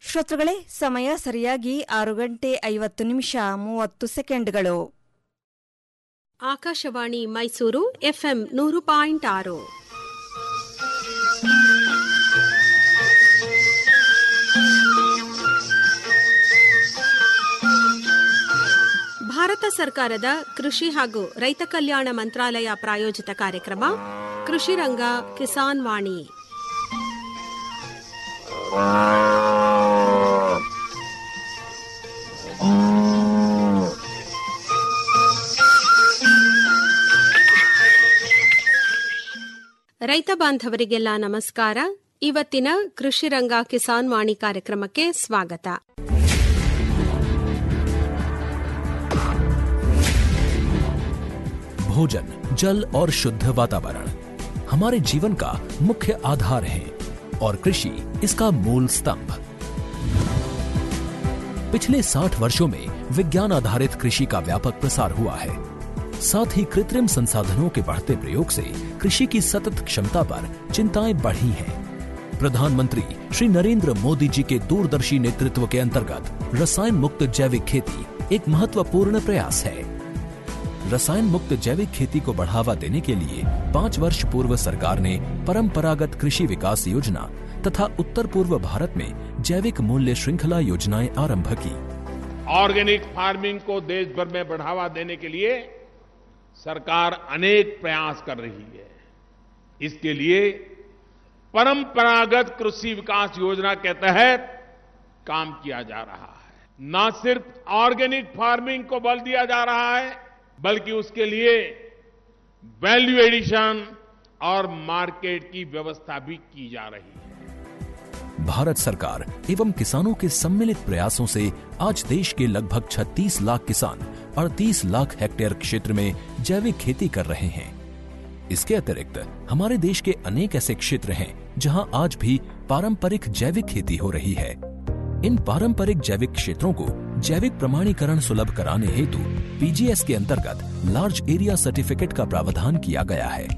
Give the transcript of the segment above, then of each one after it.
ಶ್ರೋತೃಗಳೇ ಸಮಯ ಸರಿಯಾಗಿ ಆರು ಗಂಟೆ ಐವತ್ತು ನಿಮಿಷ ಮೂವತ್ತು ಸೆಕೆಂಡ್ಗಳು ಆಕಾಶವಾಣಿ ಮೈಸೂರು ಎಫ್ಎಂ ನೂರು ಪಾಯಿಂಟ್ ಆರು ಭಾರತ ಸರ್ಕಾರದ ಕೃಷಿ ಹಾಗೂ ರೈತ ಕಲ್ಯಾಣ ಮಂತ್ರಾಲಯ ಪ್ರಾಯೋಜಿತ ಕಾರ್ಯಕ್ರಮ ಕೃಷಿ ರಂಗ ಕಿಸಾನ್ ವಾಣಿ ರೈತ ಬಾಂಧವರಿಗೆಲ್ಲ ನಮಸ್ಕಾರ ಇವತ್ತಿನ ಕೃಷಿ ರಂಗ ಕಿಸಾನ್ ವಾಣಿ ಕಾರ್ಯಕ್ರಮಕ್ಕೆ ಸ್ವಾಗತ भोजन जल और शुद्ध वातावरण हमारे जीवन का मुख्य आधार है और कृषि इसका मूल स्तंभ पिछले 60 वर्षों में विज्ञान आधारित कृषि का व्यापक प्रसार हुआ है साथ ही कृत्रिम संसाधनों के बढ़ते प्रयोग से कृषि की सतत क्षमता पर चिंताएं बढ़ी हैं प्रधानमंत्री श्री नरेंद्र मोदी जी के दूरदर्शी नेतृत्व के अंतर्गत रसायन मुक्त जैविक खेती एक महत्वपूर्ण प्रयास है रसायन मुक्त जैविक खेती को बढ़ावा देने के लिए पाँच वर्ष पूर्व सरकार ने परंपरागत कृषि विकास योजना तथा उत्तर पूर्व भारत में जैविक मूल्य श्रृंखला योजनाएं आरंभ की ऑर्गेनिक फार्मिंग को देश भर में बढ़ावा देने के लिए सरकार अनेक प्रयास कर रही है इसके लिए परंपरागत कृषि विकास योजना के तहत काम किया जा रहा है न सिर्फ ऑर्गेनिक फार्मिंग को बल दिया जा रहा है बल्कि उसके लिए वैल्यू एडिशन और मार्केट की व्यवस्था भी की जा रही है भारत सरकार एवं किसानों के सम्मिलित प्रयासों से आज देश के लगभग 36 लाख किसान 38 लाख हेक्टेयर क्षेत्र में जैविक खेती कर रहे हैं इसके अतिरिक्त हमारे देश के अनेक ऐसे क्षेत्र हैं जहां आज भी पारंपरिक जैविक खेती हो रही है इन पारंपरिक जैविक क्षेत्रों को जैविक प्रमाणीकरण सुलभ कराने हेतु पीजीएस के अंतर्गत लार्ज एरिया सर्टिफिकेट का प्रावधान किया गया है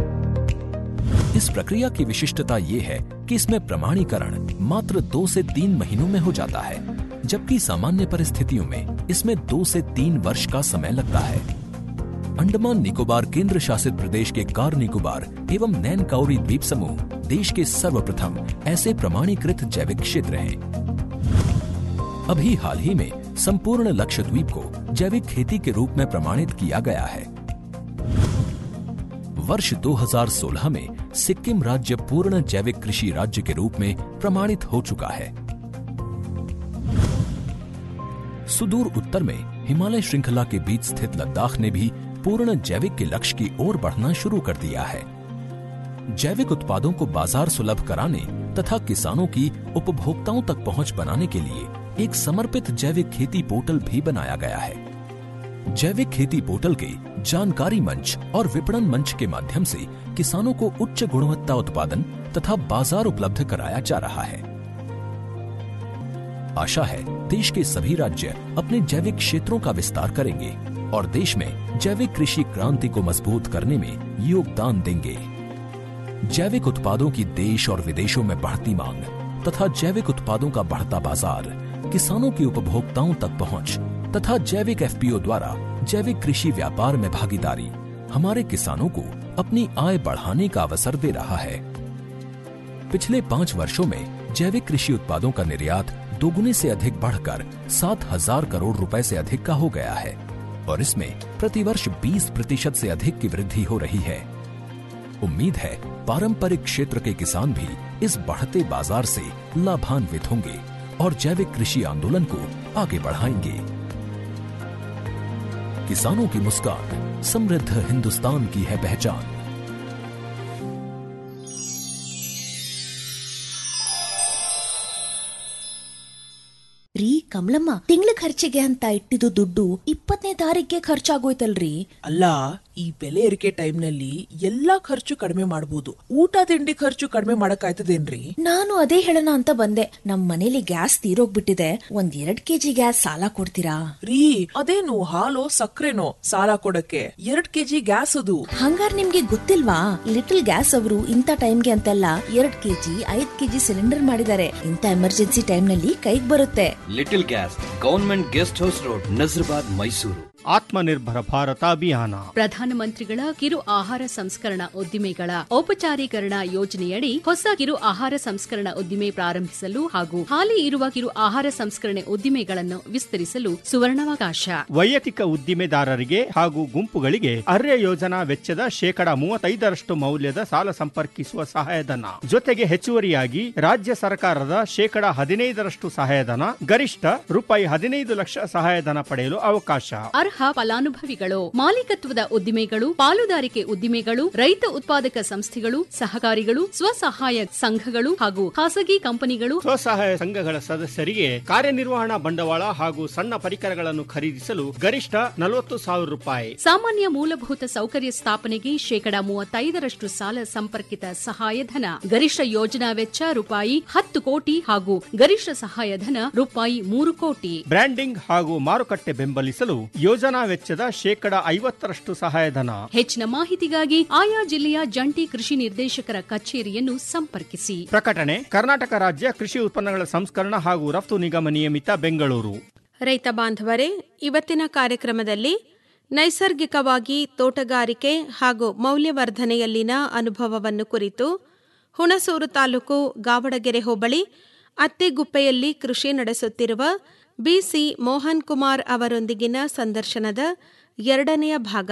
इस प्रक्रिया की विशिष्टता ये है कि इसमें प्रमाणीकरण मात्र दो से तीन महीनों में हो जाता है जबकि सामान्य परिस्थितियों में इसमें दो से तीन वर्ष का समय लगता है अंडमान निकोबार केंद्र शासित प्रदेश के कार निकोबार एवं नैन काउरी द्वीप समूह देश के सर्वप्रथम ऐसे प्रमाणीकृत जैविक क्षेत्र हैं अभी हाल ही में संपूर्ण लक्षद्वीप को जैविक खेती के रूप में प्रमाणित किया गया है वर्ष 2016 में सिक्किम राज्य पूर्ण जैविक कृषि राज्य के रूप में प्रमाणित हो चुका है सुदूर उत्तर में हिमालय श्रृंखला के बीच स्थित लद्दाख ने भी पूर्ण जैविक के लक्ष्य की ओर बढ़ना शुरू कर दिया है जैविक उत्पादों को बाजार सुलभ कराने तथा किसानों की उपभोक्ताओं तक पहुंच बनाने के लिए एक समर्पित जैविक खेती पोर्टल भी बनाया गया है जैविक खेती पोर्टल के जानकारी मंच और विपणन मंच के माध्यम से किसानों को उच्च गुणवत्ता उत्पादन तथा बाजार उपलब्ध कराया जा रहा है आशा है देश के सभी राज्य अपने जैविक क्षेत्रों का विस्तार करेंगे और देश में जैविक कृषि क्रांति को मजबूत करने में योगदान देंगे जैविक उत्पादों की देश और विदेशों में बढ़ती मांग तथा जैविक उत्पादों का बढ़ता बाजार किसानों की उपभोक्ताओं तक पहुंच तथा जैविक एफपीओ द्वारा जैविक कृषि व्यापार में भागीदारी हमारे किसानों को अपनी आय बढ़ाने का अवसर दे रहा है पिछले पाँच वर्षों में जैविक कृषि उत्पादों का निर्यात दोगुने से अधिक बढ़कर सात हजार करोड़ रुपए से अधिक का हो गया है और इसमें प्रतिवर्ष 20 प्रतिशत से अधिक की वृद्धि हो रही है उम्मीद है पारंपरिक क्षेत्र के किसान भी इस बढ़ते बाजार से लाभान्वित होंगे और जैविक कृषि आंदोलन को आगे बढ़ाएंगे किसानों की मुस्कान समृद्ध हिंदुस्तान की है पहचान ರೀ ಕಮಲಮ್ಮ ತಿಂಗಳ ಖರ್ಚಿಗೆ ಅಂತ ಇಟ್ಟಿದ್ದು ದುಡ್ಡು ಇಪ್ಪತ್ತನೇ ತಾರೀಕಿಗೆ ಖರ್ಚಾಗೋಯ್ತಲ್ರಿ ಅಲ್ಲ ಈ ಬೆಲೆ ಏರಿಕೆ ಟೈಮ್ನಲ್ಲಿ ಎಲ್ಲಾ ಖರ್ಚು ಕಡಿಮೆ ಮಾಡಬಹುದು ಊಟ ತಿಂಡಿ ಖರ್ಚು ಕಡಿಮೆ ಮಾಡಕ್ಕಾಯ್ತದೇನ್ರಿ ನಾನು ಅದೇ ಹೇಳೋಣ ಅಂತ ಬಂದೆ ನಮ್ ಮನೇಲಿ ಗ್ಯಾಸ್ ತೀರೋಗ್ಬಿಟ್ಟಿದೆ ಒಂದ್ ಎರಡ್ ಕೆಜಿ ಗ್ಯಾಸ್ ಸಾಲ ಕೊಡ್ತೀರಾ ರೀ ಅದೇನು ಹಾಲು ಸಕ್ಕರೆನೋ ಸಾಲ ಕೊಡಕ್ಕೆ ಎರಡ್ ಕೆಜಿ ಗ್ಯಾಸ್ ಅದು ಹಂಗಾರ್ ನಿಮ್ಗೆ ಗೊತ್ತಿಲ್ವಾ ಲಿಟಲ್ ಗ್ಯಾಸ್ ಅವರು ಇಂಥ ಟೈಮ್ಗೆ ಅಂತೆಲ್ಲ ಎರಡ್ ಕೆಜಿ ಐದ್ ಕೆಜಿ ಸಿಲಿಂಡರ್ ಮಾಡಿದ್ದಾರೆ ಇಂಥ ಎಮರ್ಜೆನ್ಸಿ ಟೈಮ್ ನಲ್ಲಿ ಕೈಗ್ ಬರುತ್ತೆ little gas government guest house road Nazarbad Mysuru Atmanirbhar Bharat Abhiyan ಪ್ರಧಾನಮಂತ್ರಿಗಳ ಕಿರು ಆಹಾರ ಸಂಸ್ಕರಣಾ ಉದ್ದಿಮೆಗಳ ಔಪಚಾರೀಕರಣ ಯೋಜನೆಯಡಿ ಹೊಸ ಕಿರು ಆಹಾರ ಸಂಸ್ಕರಣಾ ಉದ್ದಿಮೆ ಪ್ರಾರಂಭಿಸಲು ಹಾಗೂ ಹಾಲಿ ಇರುವ ಕಿರು ಆಹಾರ ಸಂಸ್ಕರಣೆ ಉದ್ದಿಮೆಗಳನ್ನು ವಿಸ್ತರಿಸಲು ಸುವರ್ಣಾವಕಾಶ ವೈಯಕ್ತಿಕ ಉದ್ದಿಮೆದಾರರಿಗೆ ಹಾಗೂ ಗುಂಪುಗಳಿಗೆ ಅರ್ಯ ಯೋಜನಾ ವೆಚ್ಚದ ಶೇಕಡ ಮೂವತ್ತೈದರಷ್ಟು ಮೌಲ್ಯದ ಸಾಲ ಸಂಪರ್ಕಿಸುವ ಸಹಾಯಧನ ಜೊತೆಗೆ ಹೆಚ್ಚುವರಿಯಾಗಿ ರಾಜ್ಯ ಸರ್ಕಾರದ ಶೇಕಡ ಹದಿನೈದರಷ್ಟು ಸಹಾಯಧನ ಗರಿಷ್ಠ ರೂಪಾಯಿ ಹದಿನೈದು ಲಕ್ಷ ಸಹಾಯಧನ ಪಡೆಯಲು ಅವಕಾಶ ಅರ್ಹ ಫಲಾನುಭವಿಗಳು ಮಾಲೀಕತ್ವದ ಉದ್ದಿಮೆಗಳು ಪಾಲುದಾರಿಕೆ ಉದ್ದಿಮೆಗಳು ರೈತ ಉತ್ಪಾದಕ ಸಂಸ್ಥೆಗಳು ಸಹಕಾರಿಗಳು ಸ್ವಸಹಾಯ ಸಂಘಗಳು ಹಾಗೂ ಖಾಸಗಿ ಕಂಪನಿಗಳು ಸ್ವಸಹಾಯ ಸಂಘಗಳ ಸದಸ್ಯರಿಗೆ ಕಾರ್ಯನಿರ್ವಹಣಾ ಬಂಡವಾಳ ಹಾಗೂ ಸಣ್ಣ ಪರಿಕರಗಳನ್ನು ಖರೀದಿಸಲು ಗರಿಷ್ಠ ನಲವತ್ತು ಸಾವಿರ ರೂಪಾಯಿ ಸಾಮಾನ್ಯ ಮೂಲಭೂತ ಸೌಕರ್ಯ ಸ್ಥಾಪನೆಗೆ ಶೇಕಡ ಮೂವತ್ತೈದರಷ್ಟು ಸಾಲ ಸಂಪರ್ಕಿತ ಸಹಾಯಧನ ಗರಿಷ್ಠ ಯೋಜನಾ ವೆಚ್ಚ ರೂಪಾಯಿ ಹತ್ತು ಕೋಟಿ ಹಾಗೂ ಗರಿಷ್ಠ ಸಹಾಯಧನ ರೂಪಾಯಿ ಮೂರು ಕೋಟಿ ಬ್ರ್ಯಾಂಡಿಂಗ್ ಹಾಗೂ ಮಾರುಕಟ್ಟೆ ಬೆಂಬಲಿಸಲು ಯೋಜನಾ ವೆಚ್ಚದ ಶೇಕಡ ಐವತ್ತರಷ್ಟು ಸಹಾಯಧನ ಹೆಚ್ಚಿನ ಮಾಹಿತಿಗಾಗಿ ಆಯಾ ಜಿಲ್ಲೆಯ ಜಂಟಿ ಕೃಷಿ ನಿರ್ದೇಶಕರ ಕಚೇರಿಯನ್ನು ಸಂಪರ್ಕಿಸಿ ಪ್ರಕಟಣೆ ಕರ್ನಾಟಕ ರಾಜ್ಯ ಕೃಷಿ ಉತ್ಪನ್ನಗಳ ಸಂಸ್ಕರಣ ಹಾಗೂ ರಫ್ತು ನಿಗಮ ನಿಯಮಿತ ಬೆಂಗಳೂರು ರೈತ ಬಾಂಧವರೇ ಇವತ್ತಿನ ಕಾರ್ಯಕ್ರಮದಲ್ಲಿ ನೈಸರ್ಗಿಕವಾಗಿ ತೋಟಗಾರಿಕೆ ಹಾಗೂ ಮೌಲ್ಯವರ್ಧನೆಯಲ್ಲಿನ ಅನುಭವವನ್ನು ಕುರಿತು ಹುಣಸೂರು ತಾಲೂಕು ಗಾವಡಗೆರೆ ಹೋಬಳಿ ಅತ್ತೆಗುಪ್ಪೆಯಲ್ಲಿ ಕೃಷಿ ನಡೆಸುತ್ತಿರುವ ಬಿಸಿ ಮೋಹನ್ ಕುಮಾರ್ ಅವರೊಂದಿಗಿನ ಸಂದರ್ಶನದ ಎರಡನೆಯ ಭಾಗ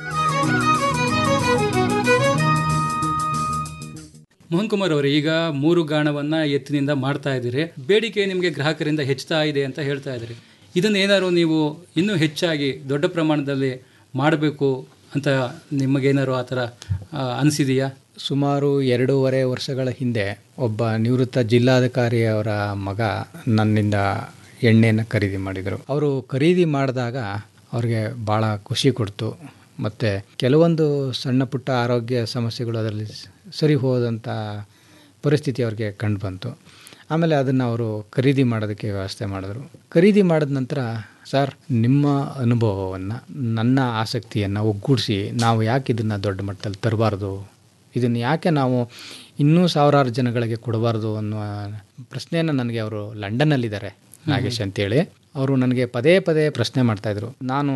ಮೋಹನ್ ಕುಮಾರ್ ಅವರು ಈಗ ಮೂರು ಗಾಣವನ್ನ ಎತ್ತಿನಿಂದ ಮಾಡ್ತಾ ಇದ್ದೀರಿ ಬೇಡಿಕೆ ನಿಮಗೆ ಗ್ರಾಹಕರಿಂದ ಹೆಚ್ಚುತ್ತಾ ಇದೆ ಅಂತ ಹೇಳ್ತಾ ಇದ್ದೀರಿ ಇದನ್ನ ಏನಾದ್ರು ನೀವು ಇನ್ನೂ ಹೆಚ್ಚಾಗಿ ದೊಡ್ಡ ಪ್ರಮಾಣದಲ್ಲಿ ಮಾಡಬೇಕು ಅಂತ ನಿಮಗೇನಾದ್ರು ಆ ಥರ ಆ, ಅನಿಸಿದೆಯಾ ಸುಮಾರು ಎರಡೂವರೆ ವರ್ಷಗಳ ಹಿಂದೆ ಒಬ್ಬ ನಿವೃತ್ತ ಜಿಲ್ಲಾಧಿಕಾರಿಯವರ ಮಗ ನನ್ನಿಂದ ಎಣ್ಣೆಯನ್ನು ಖರೀದಿ ಮಾಡಿದರು ಅವರು ಖರೀದಿ ಮಾಡಿದಾಗ ಅವ್ರಿಗೆ ಭಾಳ ಖುಷಿ ಕೊಡ್ತು ಮತ್ತು ಕೆಲವೊಂದು ಸಣ್ಣ ಪುಟ್ಟ ಆರೋಗ್ಯ ಸಮಸ್ಯೆಗಳು ಅದರಲ್ಲಿ ಸರಿ ಹೋದಂಥ ಪರಿಸ್ಥಿತಿ ಅವ್ರಿಗೆ ಕಂಡು ಬಂತು ಆಮೇಲೆ ಅದನ್ನು ಅವರು ಖರೀದಿ ಮಾಡೋದಕ್ಕೆ ವ್ಯವಸ್ಥೆ ಮಾಡಿದ್ರು ಖರೀದಿ ಮಾಡಿದ ನಂತರ ಸರ್ ನಿಮ್ಮ ಅನುಭವವನ್ನು ನನ್ನ ಆಸಕ್ತಿಯನ್ನು ಒಗ್ಗೂಡಿಸಿ ನಾವು ಯಾಕೆ ಇದನ್ನು ದೊಡ್ಡ ಮಟ್ಟದಲ್ಲಿ ತರಬಾರ್ದು ಇದನ್ನು ಯಾಕೆ ನಾವು ಇನ್ನೂ ಸಾವಿರಾರು ಜನಗಳಿಗೆ ಕೊಡಬಾರ್ದು ಅನ್ನುವ ಪ್ರಶ್ನೆಯನ್ನು ನನಗೆ ಅವರು ಲಂಡನ್ನಲ್ಲಿದ್ದಾರೆ ನಾಗೇಶ್ ಅಂತೇಳಿ ಅವರು ನನಗೆ ಪದೇ ಪದೇ ಪ್ರಶ್ನೆ ಮಾಡ್ತಾಯಿದ್ರು ನಾನು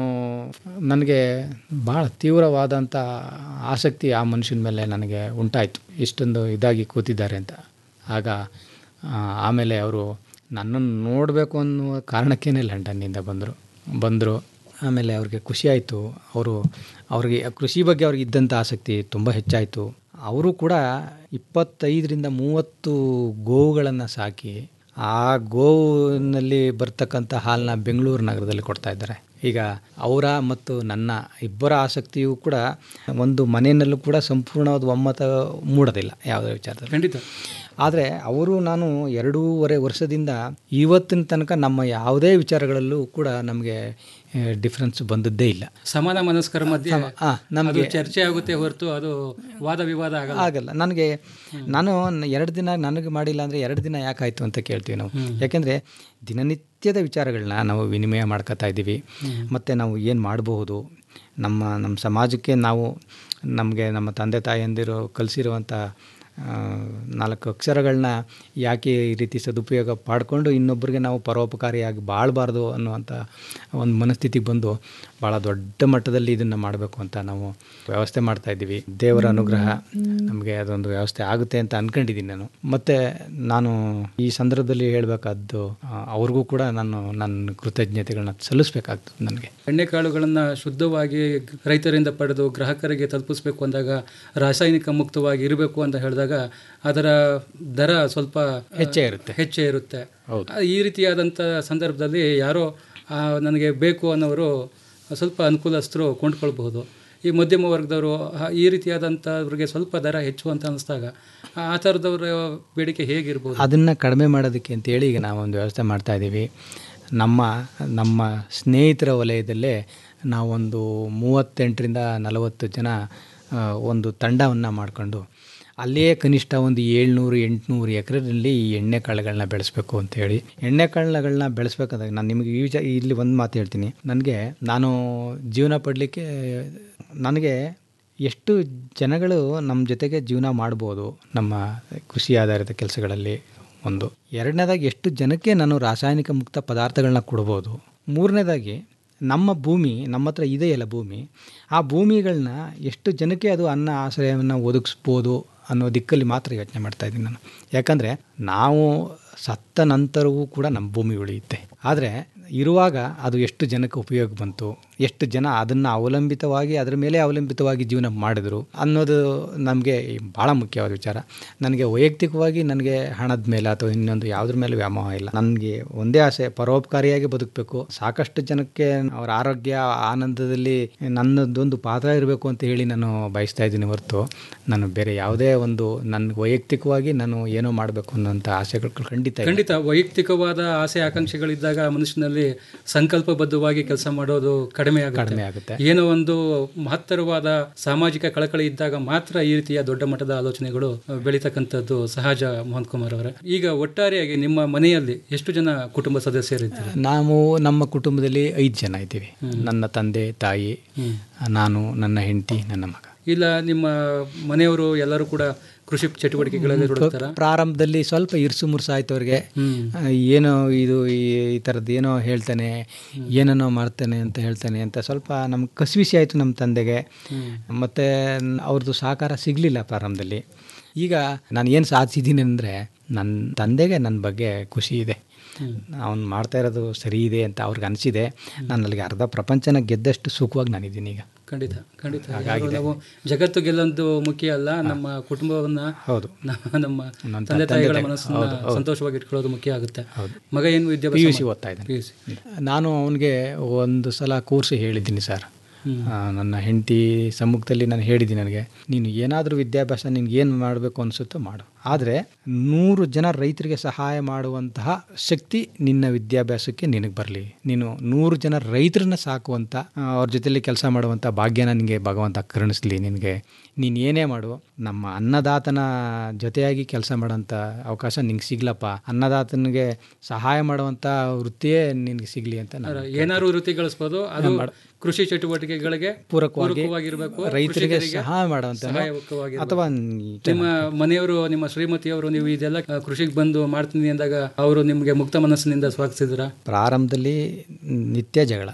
ನನಗೆ ಭಾಳ ತೀವ್ರವಾದಂಥ ಆಸಕ್ತಿ ಆ ಮನುಷ್ಯನ ಮೇಲೆ ನನಗೆ ಉಂಟಾಯಿತು ಇಷ್ಟೊಂದು ಇದಾಗಿ ಕೂತಿದ್ದಾರೆ ಅಂತ ಆಗ ಆ, ಆಮೇಲೆ ಅವರು ನನ್ನನ್ನು ನೋಡಬೇಕು ಅನ್ನುವ ಕಾರಣಕ್ಕೇ ಲಂಡನ್ನಿಂದ ಬಂದರು ಬಂದರು ಆಮೇಲೆ ಅವ್ರಿಗೆ ಖುಷಿ ಆಯಿತು ಅವರು ಅವ್ರಿಗೆ ಕೃಷಿ ಬಗ್ಗೆ ಅವ್ರಿಗೆ ಇದ್ದಂಥ ಆಸಕ್ತಿ ತುಂಬ ಹೆಚ್ಚಾಯಿತು ಅವರು ಕೂಡ ಇಪ್ಪತ್ತೈದರಿಂದ ಮೂವತ್ತು ಗೋವುಗಳನ್ನು ಸಾಕಿ ಆ ಗೋವಿನಲ್ಲಿ ಬರ್ತಕ್ಕಂಥ ಹಾಲನ್ನ ಬೆಂಗಳೂರು ನಗರದಲ್ಲಿ ಕೊಡ್ತಾ ಇದ್ದಾರೆ ಈಗ ಅವರ ಮತ್ತು ನನ್ನ ಇಬ್ಬರ ಆಸಕ್ತಿಯೂ ಕೂಡ ಒಂದು ಮನೆಯಲ್ಲೂ ಕೂಡ ಸಂಪೂರ್ಣವಾದ ಒಮ್ಮತ ಮೂಡೋದಿಲ್ಲ ಯಾವುದೇ ವಿಚಾರದಲ್ಲಿ ಖಂಡಿತ ಆದರೆ ಅವರು ನಾನು ಎರಡೂವರೆ ವರ್ಷದಿಂದ ಇವತ್ತಿನ ತನಕ ನಮ್ಮ ಯಾವುದೇ ವಿಚಾರಗಳಲ್ಲೂ ಕೂಡ ನಮಗೆ ಡಿಫ್ರೆನ್ಸ್ ಬಂದದ್ದೇ ಇಲ್ಲ ಸಮಾನ ಮನಸ್ಕರ ಮಧ್ಯೆ ಸಮ- ಆ, ನಮಗೆ ಅದು ಚರ್ಚೆ ಆಗುತ್ತೆ ಹೊರತು ಅದು ವಾದ ವಿವಾದ ಆಗಲ್ಲ ಆಗಲ್ಲ ನನಗೆ ನಾನು ಎರಡು ದಿನ ನನಗೆ ಮಾಡಿಲ್ಲ ಅಂದರೆ ಎರಡು ದಿನ ಯಾಕಾಯಿತು ಅಂತ ಕೇಳ್ತೀವಿ ನಾವು ಯಾಕೆಂದರೆ ದಿನನಿತ್ಯದ ವಿಚಾರಗಳನ್ನ ನಾವು ವಿನಿಮಯ ಮಾಡ್ಕೋತಾ ಇದ್ದೀವಿ ಮತ್ತು ನಾವು ಏನು ಮಾಡಬಹುದು ನಮ್ಮ ನಮ್ಮ ಸಮಾಜಕ್ಕೆ ನಾವು ನಮಗೆ ನಮ್ಮ ತಂದೆ ತಾಯಂದಿರು ಕಲಿಸಿರುವಂಥ ನಾಲ್ಕು ಅಕ್ಷರಗಳನ್ನ ಯಾಕೆ ಈ ರೀತಿ ಸದುಪಯೋಗ ಮಾಡಿಕೊಂಡು ಇನ್ನೊಬ್ಬರಿಗೆ ನಾವು ಪರೋಪಕಾರಿಯಾಗಿ ಬಾಳಬಾರ್ದು ಅನ್ನುವಂಥ ಒಂದು ಮನಸ್ಥಿತಿಗೆ ಬಂದು ಭಾಳ ದೊಡ್ಡ ಮಟ್ಟದಲ್ಲಿ ಇದನ್ನು ಮಾಡಬೇಕು ಅಂತ ನಾವು ವ್ಯವಸ್ಥೆ ಮಾಡ್ತಾ ಇದ್ದೀವಿ ದೇವರ ಅನುಗ್ರಹ ನಮಗೆ ಅದೊಂದು ವ್ಯವಸ್ಥೆ ಆಗುತ್ತೆ ಅಂತ ಅನ್ಕೊಂಡಿದ್ದೀನಿ ನಾನು ಮತ್ತು ನಾನು ಈ ಸಂದರ್ಭದಲ್ಲಿ ಹೇಳಬೇಕಾದ್ದು ಅವ್ರಿಗೂ ಕೂಡ ನಾನು ನನ್ನ ಕೃತಜ್ಞತೆಗಳನ್ನ ಸಲ್ಲಿಸ್ಬೇಕಾಗ್ತದೆ ನನಗೆ ಎಣ್ಣೆಕಾಳುಗಳನ್ನು ಶುದ್ಧವಾಗಿ ರೈತರಿಂದ ಪಡೆದು ಗ್ರಾಹಕರಿಗೆ ತಲುಪಿಸಬೇಕು ಅಂದಾಗ ರಾಸಾಯನಿಕ ಮುಕ್ತವಾಗಿ ಇರಬೇಕು ಅಂತ ಹೇಳಿದಾಗ ಅದರ ದರ ಸ್ವಲ್ಪ ಹೆಚ್ಚೇ ಇರುತ್ತೆ. ಹೆಚ್ಚೇ ಇರುತ್ತೆ ಆ, ಈ ರೀತಿಯಾದಂಥ ಸಂದರ್ಭದಲ್ಲಿ ಯಾರೋ ಆ, ನನಗೆ ಬೇಕು ಅನ್ನೋರು ಸ್ವಲ್ಪ ಅನುಕೂಲಸ್ಥರು ಕೊಂಡ್ಕೊಳ್ಬಹುದು ಈ ಮಧ್ಯಮ ವರ್ಗದವರು ಆ, ಈ ರೀತಿಯಾದಂಥವ್ರಿಗೆ ಸ್ವಲ್ಪ ದರ ಹೆಚ್ಚು ಅಂತ ಅನಿಸ್ದಾಗ ಆ ಆ ಥರದವರ ಬೇಡಿಕೆ ಹೇಗಿರ್ಬೋದು ಅದನ್ನು ಕಡಿಮೆ ಮಾಡೋದಕ್ಕೆ ಅಂತೇಳಿ ಈಗ ನಾವೊಂದು ವ್ಯವಸ್ಥೆ ಮಾಡ್ತಾ ಇದ್ದೀವಿ ನಮ್ಮ ನಮ್ಮ ಸ್ನೇಹಿತರ ವಲಯದಲ್ಲೇ ನಾವೊಂದು ಮೂವತ್ತೆಂಟರಿಂದ ನಲವತ್ತು ಜನ ಆ, ಒಂದು ತಂಡವನ್ನು ಮಾಡಿಕೊಂಡು ಅಲ್ಲಿಯೇ ಕನಿಷ್ಠ ಒಂದು ಏಳ್ನೂರು ಎಂಟುನೂರು ಎಕರೆಯಲ್ಲಿ ಈ ಎಣ್ಣೆ ಕಾಳುಗಳನ್ನ ಬೆಳೆಸಬೇಕು ಅಂತೇಳಿ ಎಣ್ಣೆ ಕಾಳುಗಳನ್ನ ಬೆಳೆಸ್ಬೇಕಾದಾಗ ನಾನು ನಿಮಗೆ ಈ ವಿಚಾರ ಇಲ್ಲಿ ಒಂದು ಮಾತು ಹೇಳ್ತೀನಿ ನನಗೆ ನಾನು ಜೀವನ ಪಡಲಿಕ್ಕೆ ನನಗೆ ಎಷ್ಟು ಜನಗಳು ನಮ್ಮ ಜೊತೆಗೆ ಜೀವನ ಮಾಡ್ಬೋದು ನಮ್ಮ ಕೃಷಿ ಆಧಾರಿತ ಕೆಲಸಗಳಲ್ಲಿ ಒಂದು ಎರಡನೇದಾಗಿ ಎಷ್ಟು ಜನಕ್ಕೆ ನಾನು ರಾಸಾಯನಿಕ ಮುಕ್ತ ಪದಾರ್ಥಗಳನ್ನ ಕೊಡ್ಬೋದು ಮೂರನೇದಾಗಿ ನಮ್ಮ ಭೂಮಿ ನಮ್ಮ ಹತ್ರ ಇದೆಯಲ್ಲ ಭೂಮಿ ಆ ಭೂಮಿಗಳನ್ನ ಎಷ್ಟು ಜನಕ್ಕೆ ಅದು ಅನ್ನ ಆಶ್ರಯವನ್ನು ಒದಗಿಸ್ಬೋದು ಅನ್ನೋ ದಿಕ್ಕಲ್ಲಿ ಮಾತ್ರ ಯೋಚನೆ ಮಾಡ್ತಾ ಇದ್ದೀನಿ ನಾನು ಯಾಕಂದರೆ ನಾವು ಸತ್ತ ನಂತರವೂ ಕೂಡ ನಮ್ಮ ಭೂಮಿ ಉಳಿಯುತ್ತೆ ಆದರೆ ಇರುವಾಗ ಅದು ಎಷ್ಟು ಜನಕ್ಕೆ ಉಪಯೋಗ ಬಂತು ಎಷ್ಟು ಜನ ಅದನ್ನು ಅವಲಂಬಿತವಾಗಿ ಅದರ ಮೇಲೆ ಅವಲಂಬಿತವಾಗಿ ಜೀವನ ಮಾಡಿದ್ರು ಅನ್ನೋದು ನಮಗೆ ಭಾಳ ಮುಖ್ಯವಾದ ವಿಚಾರ ನನಗೆ ವೈಯಕ್ತಿಕವಾಗಿ ನನಗೆ ಹಣದ ಮೇಲೆ ಅಥವಾ ಇನ್ನೊಂದು ಯಾವುದ್ರ ಮೇಲೆ ವ್ಯಾಮೋಹ ಇಲ್ಲ ನನಗೆ ಒಂದೇ ಆಸೆ ಪರೋಪಕಾರಿಯಾಗಿ ಬದುಕಬೇಕು ಸಾಕಷ್ಟು ಜನಕ್ಕೆ ಅವರ ಆರೋಗ್ಯ ಆನಂದದಲ್ಲಿ ನನ್ನದೊಂದು ಪಾತ್ರ ಇರಬೇಕು ಅಂತ ಹೇಳಿ ನಾನು ಬಯಸ್ತಾ ಇದ್ದೀನಿ ಹೊರತು ನಾನು ಬೇರೆ ಯಾವುದೇ ಒಂದು ನನ್ನ ವೈಯಕ್ತಿಕವಾಗಿ ನಾನು ಏನೋ ಮಾಡಬೇಕು ಅನ್ನೋಂಥ ಆಸೆಗಳು ಖಂಡಿತ ಇಲ್ಲ. ಖಂಡಿತ ವೈಯಕ್ತಿಕವಾದ ಆಸೆ ಆಕಾಂಕ್ಷೆಗಳಿದ್ದಾಗ ಮನುಷ್ಯನಲ್ಲಿ ಸಂಕಲ್ಪಬದ್ಧವಾಗಿ ಕೆಲಸ ಮಾಡೋದು ಕಡಿಮೆ ಆಗುತ್ತೆ ಕಡಿಮೆ ಆಗುತ್ತೆ. ಏನೋ ಒಂದು ಮಹತ್ತರವಾದ ಸಾಮಾಜಿಕ ಕಳಕಳಿ ಇದ್ದಾಗ ಮಾತ್ರ ಈ ರೀತಿಯ ದೊಡ್ಡ ಮಟ್ಟದ ಆಲೋಚನೆಗಳು ಅಹ್, ಬೆಳೀತಕ್ಕಂಥದ್ದು ಸಹಜ ಮೋಹನ್ ಕುಮಾರ್ ಅವರೇ ಈಗ ಒಟ್ಟಾರೆಯಾಗಿ ನಿಮ್ಮ ಮನೆಯಲ್ಲಿ ಎಷ್ಟು ಜನ ಕುಟುಂಬ ಸದಸ್ಯರಿದ್ದಾರೆ ನಾವು ನಮ್ಮ ಕುಟುಂಬದಲ್ಲಿ ಐದು ಜನ ಇದ್ದೀವಿ ನನ್ನ ತಂದೆ ತಾಯಿ ನಾನು ನನ್ನ ಹೆಂಡತಿ ನನ್ನ ಮಗ ಇಲ್ಲ ನಿಮ್ಮ ಮನೆಯವರು ಎಲ್ಲರೂ ಕೂಡ ಕೃಷಿ ಚಟುವಟಿಕೆಗಳಲ್ಲಿ ತೊಡಗ್ತಾರ ಪ್ರಾರಂಭದಲ್ಲಿ ಸ್ವಲ್ಪ ಇರ್ಸು ಮುರ್ಸು ಆಯ್ತು ಅವ್ರಿಗೆ ಆ, ಏನೋ ಇದು ಈ ಈ ಥರದ್ದು ಏನೋ ಹೇಳ್ತಾನೆ ಏನೇನೋ ಮಾಡ್ತಾನೆ ಅಂತ ಹೇಳ್ತಾನೆ ಅಂತ ಸ್ವಲ್ಪ ನಮ್ಗೆ ಕಸಿವಿಸಿ ಆಯಿತು ನಮ್ಮ ತಂದೆಗೆ ಮತ್ತು ಅವ್ರದ್ದು ಸಹಕಾರ ಸಿಗಲಿಲ್ಲ ಪ್ರಾರಂಭದಲ್ಲಿ ಈಗ ನಾನು ಏನು ಸಾಧಿಸಿದ್ದೀನಿ ಅಂದರೆ ನನ್ನ ತಂದೆಗೆ ನನ್ನ ಬಗ್ಗೆ ಖುಷಿ ಇದೆ ಅವ್ನು ಮಾಡ್ತಾ ಇರೋದು ಸರಿ ಇದೆ ಅಂತ ಅವ್ರಿಗೆ ಅನಿಸಿದೆ ನಾನು ಅಲ್ಲಿಗೆ ಅರ್ಧ ಪ್ರಪಂಚನ ಗೆದ್ದಷ್ಟು ಸುಖವಾಗಿ ನಾನಿದ್ದೀನಿ ಈಗ ಖಂಡಿತ ಖಂಡಿತ ಯಾರು ನಾವು ಜಗತ್ತು ಗೆಲ್ಲೊಂದು ಮುಖ್ಯ ಅಲ್ಲ ನಮ್ಮ ಕುಟುಂಬವನ್ನ ಹೌದು ನಮ್ಮ ನಮ್ಮ ನಮ್ಮ ತಂದೆ ತಂದೆ ತಾಯಿಗಳ ತಾಯಿ- ಮನಸ್ಸನ್ನ ಹೌದು, ಹೌದು. ಸಂತೋಷವಾಗಿ ಇಟ್ಕೊಳ್ಳೋದು ಮುಖ್ಯ ಆಗುತ್ತೆ ಹೌದು. ಮಗ ಏನು ಪಿ ವಿದ್ಯಾಭ್ಯಾಸ ಯು ಸಿ ಮಾಡ್- ಓದ್ತಾ ಇದ್ದಾನೆ PUC. ನಾನು ಅವನಿಗೆ ಒಂದು ಸಲ ಕೋರ್ಸ್ ಹೇಳಿದ್ದೀನಿ ಸರ್ ಆ, ನನ್ನ ಹೆಂಡತಿ ಸಮ್ಮುಖದಲ್ಲಿ ನಾನು ಹೇಳಿದ್ದೀನಿ ನನಗೆ ನೀನು ಏನಾದರೂ ವಿದ್ಯಾಭ್ಯಾಸ ನಿನ್ಗೆ ಏನು ಮಾಡಬೇಕು ಅನಿಸುತ್ತೋ ಮಾಡು ಆದರೆ ನೂರು ಜನ ರೈತರಿಗೆ ಸಹಾಯ ಮಾಡುವಂತಹ ಶಕ್ತಿ ನಿನ್ನ ವಿದ್ಯಾಭ್ಯಾಸಕ್ಕೆ ನಿನಗೆ ಬರಲಿ ನೀನು ನೂರು ಜನ ರೈತರನ್ನ ಸಾಕುವಂಥ ಆ, ಅವ್ರ ಜೊತೆಲಿ ಕೆಲಸ ಮಾಡುವಂಥ ಭಾಗ್ಯನ ನಿನಗೆ ಭಗವಂತ ಕರುಣಿಸ್ಲಿ ನಿನಗೆ ನೀನು ಏನೇ ಮಾಡು ನಮ್ಮ ಅನ್ನದಾತನ ಜೊತೆಯಾಗಿ ಕೆಲಸ ಮಾಡೋಂಥ ಅವಕಾಶ ನಿಂಗೆ ಸಿಗ್ಲಪ್ಪ ಅನ್ನದಾತನಿಗೆ ಸಹಾಯ ಮಾಡುವಂಥ ವೃತ್ತಿಯೇ ನಿನಗೆ ಸಿಗಲಿ ಅಂತ ನಾನು ಅಲ್ಲ, ಏನಾದ್ರು ವೃತ್ತಿ ಗಳಿಸ್ಬೋದು ಅದು ಕೃಷಿ ಚಟುವಟಿಕೆಗಳಿಗೆ ಪೂರಕವಾಗಿ ಪೂರಕವಾಗಿರ್ಬೇಕು ರೈತರಿಗೆ ಕೃಷಿಕರಿಗೆ ಸಹಾಯ ಮಾಡುವಂಥ ಸಹಾಯಕವಾಗಿರ್ಬೇಕು. ಅಥವಾ ನಿಮ್ಮ ಮನೆಯವರು ನಿಮ್ಮ ಶ್ರೀಮತಿಯವರು ನೀವು ಇದೆಲ್ಲ ಆ, ಕೃಷಿಗೆ ಬಂದು ಮಾಡ್ತೀನಿ ಅಂದಾಗ ಅವರು ನಿಮಗೆ ಮುಕ್ತ ಮನಸ್ಸಿನಿಂದ ಸ್ವಾಗತಿಸಿದ್ರ ಪ್ರಾರಂಭದಲ್ಲಿ ನಿತ್ಯ ಜಗಳ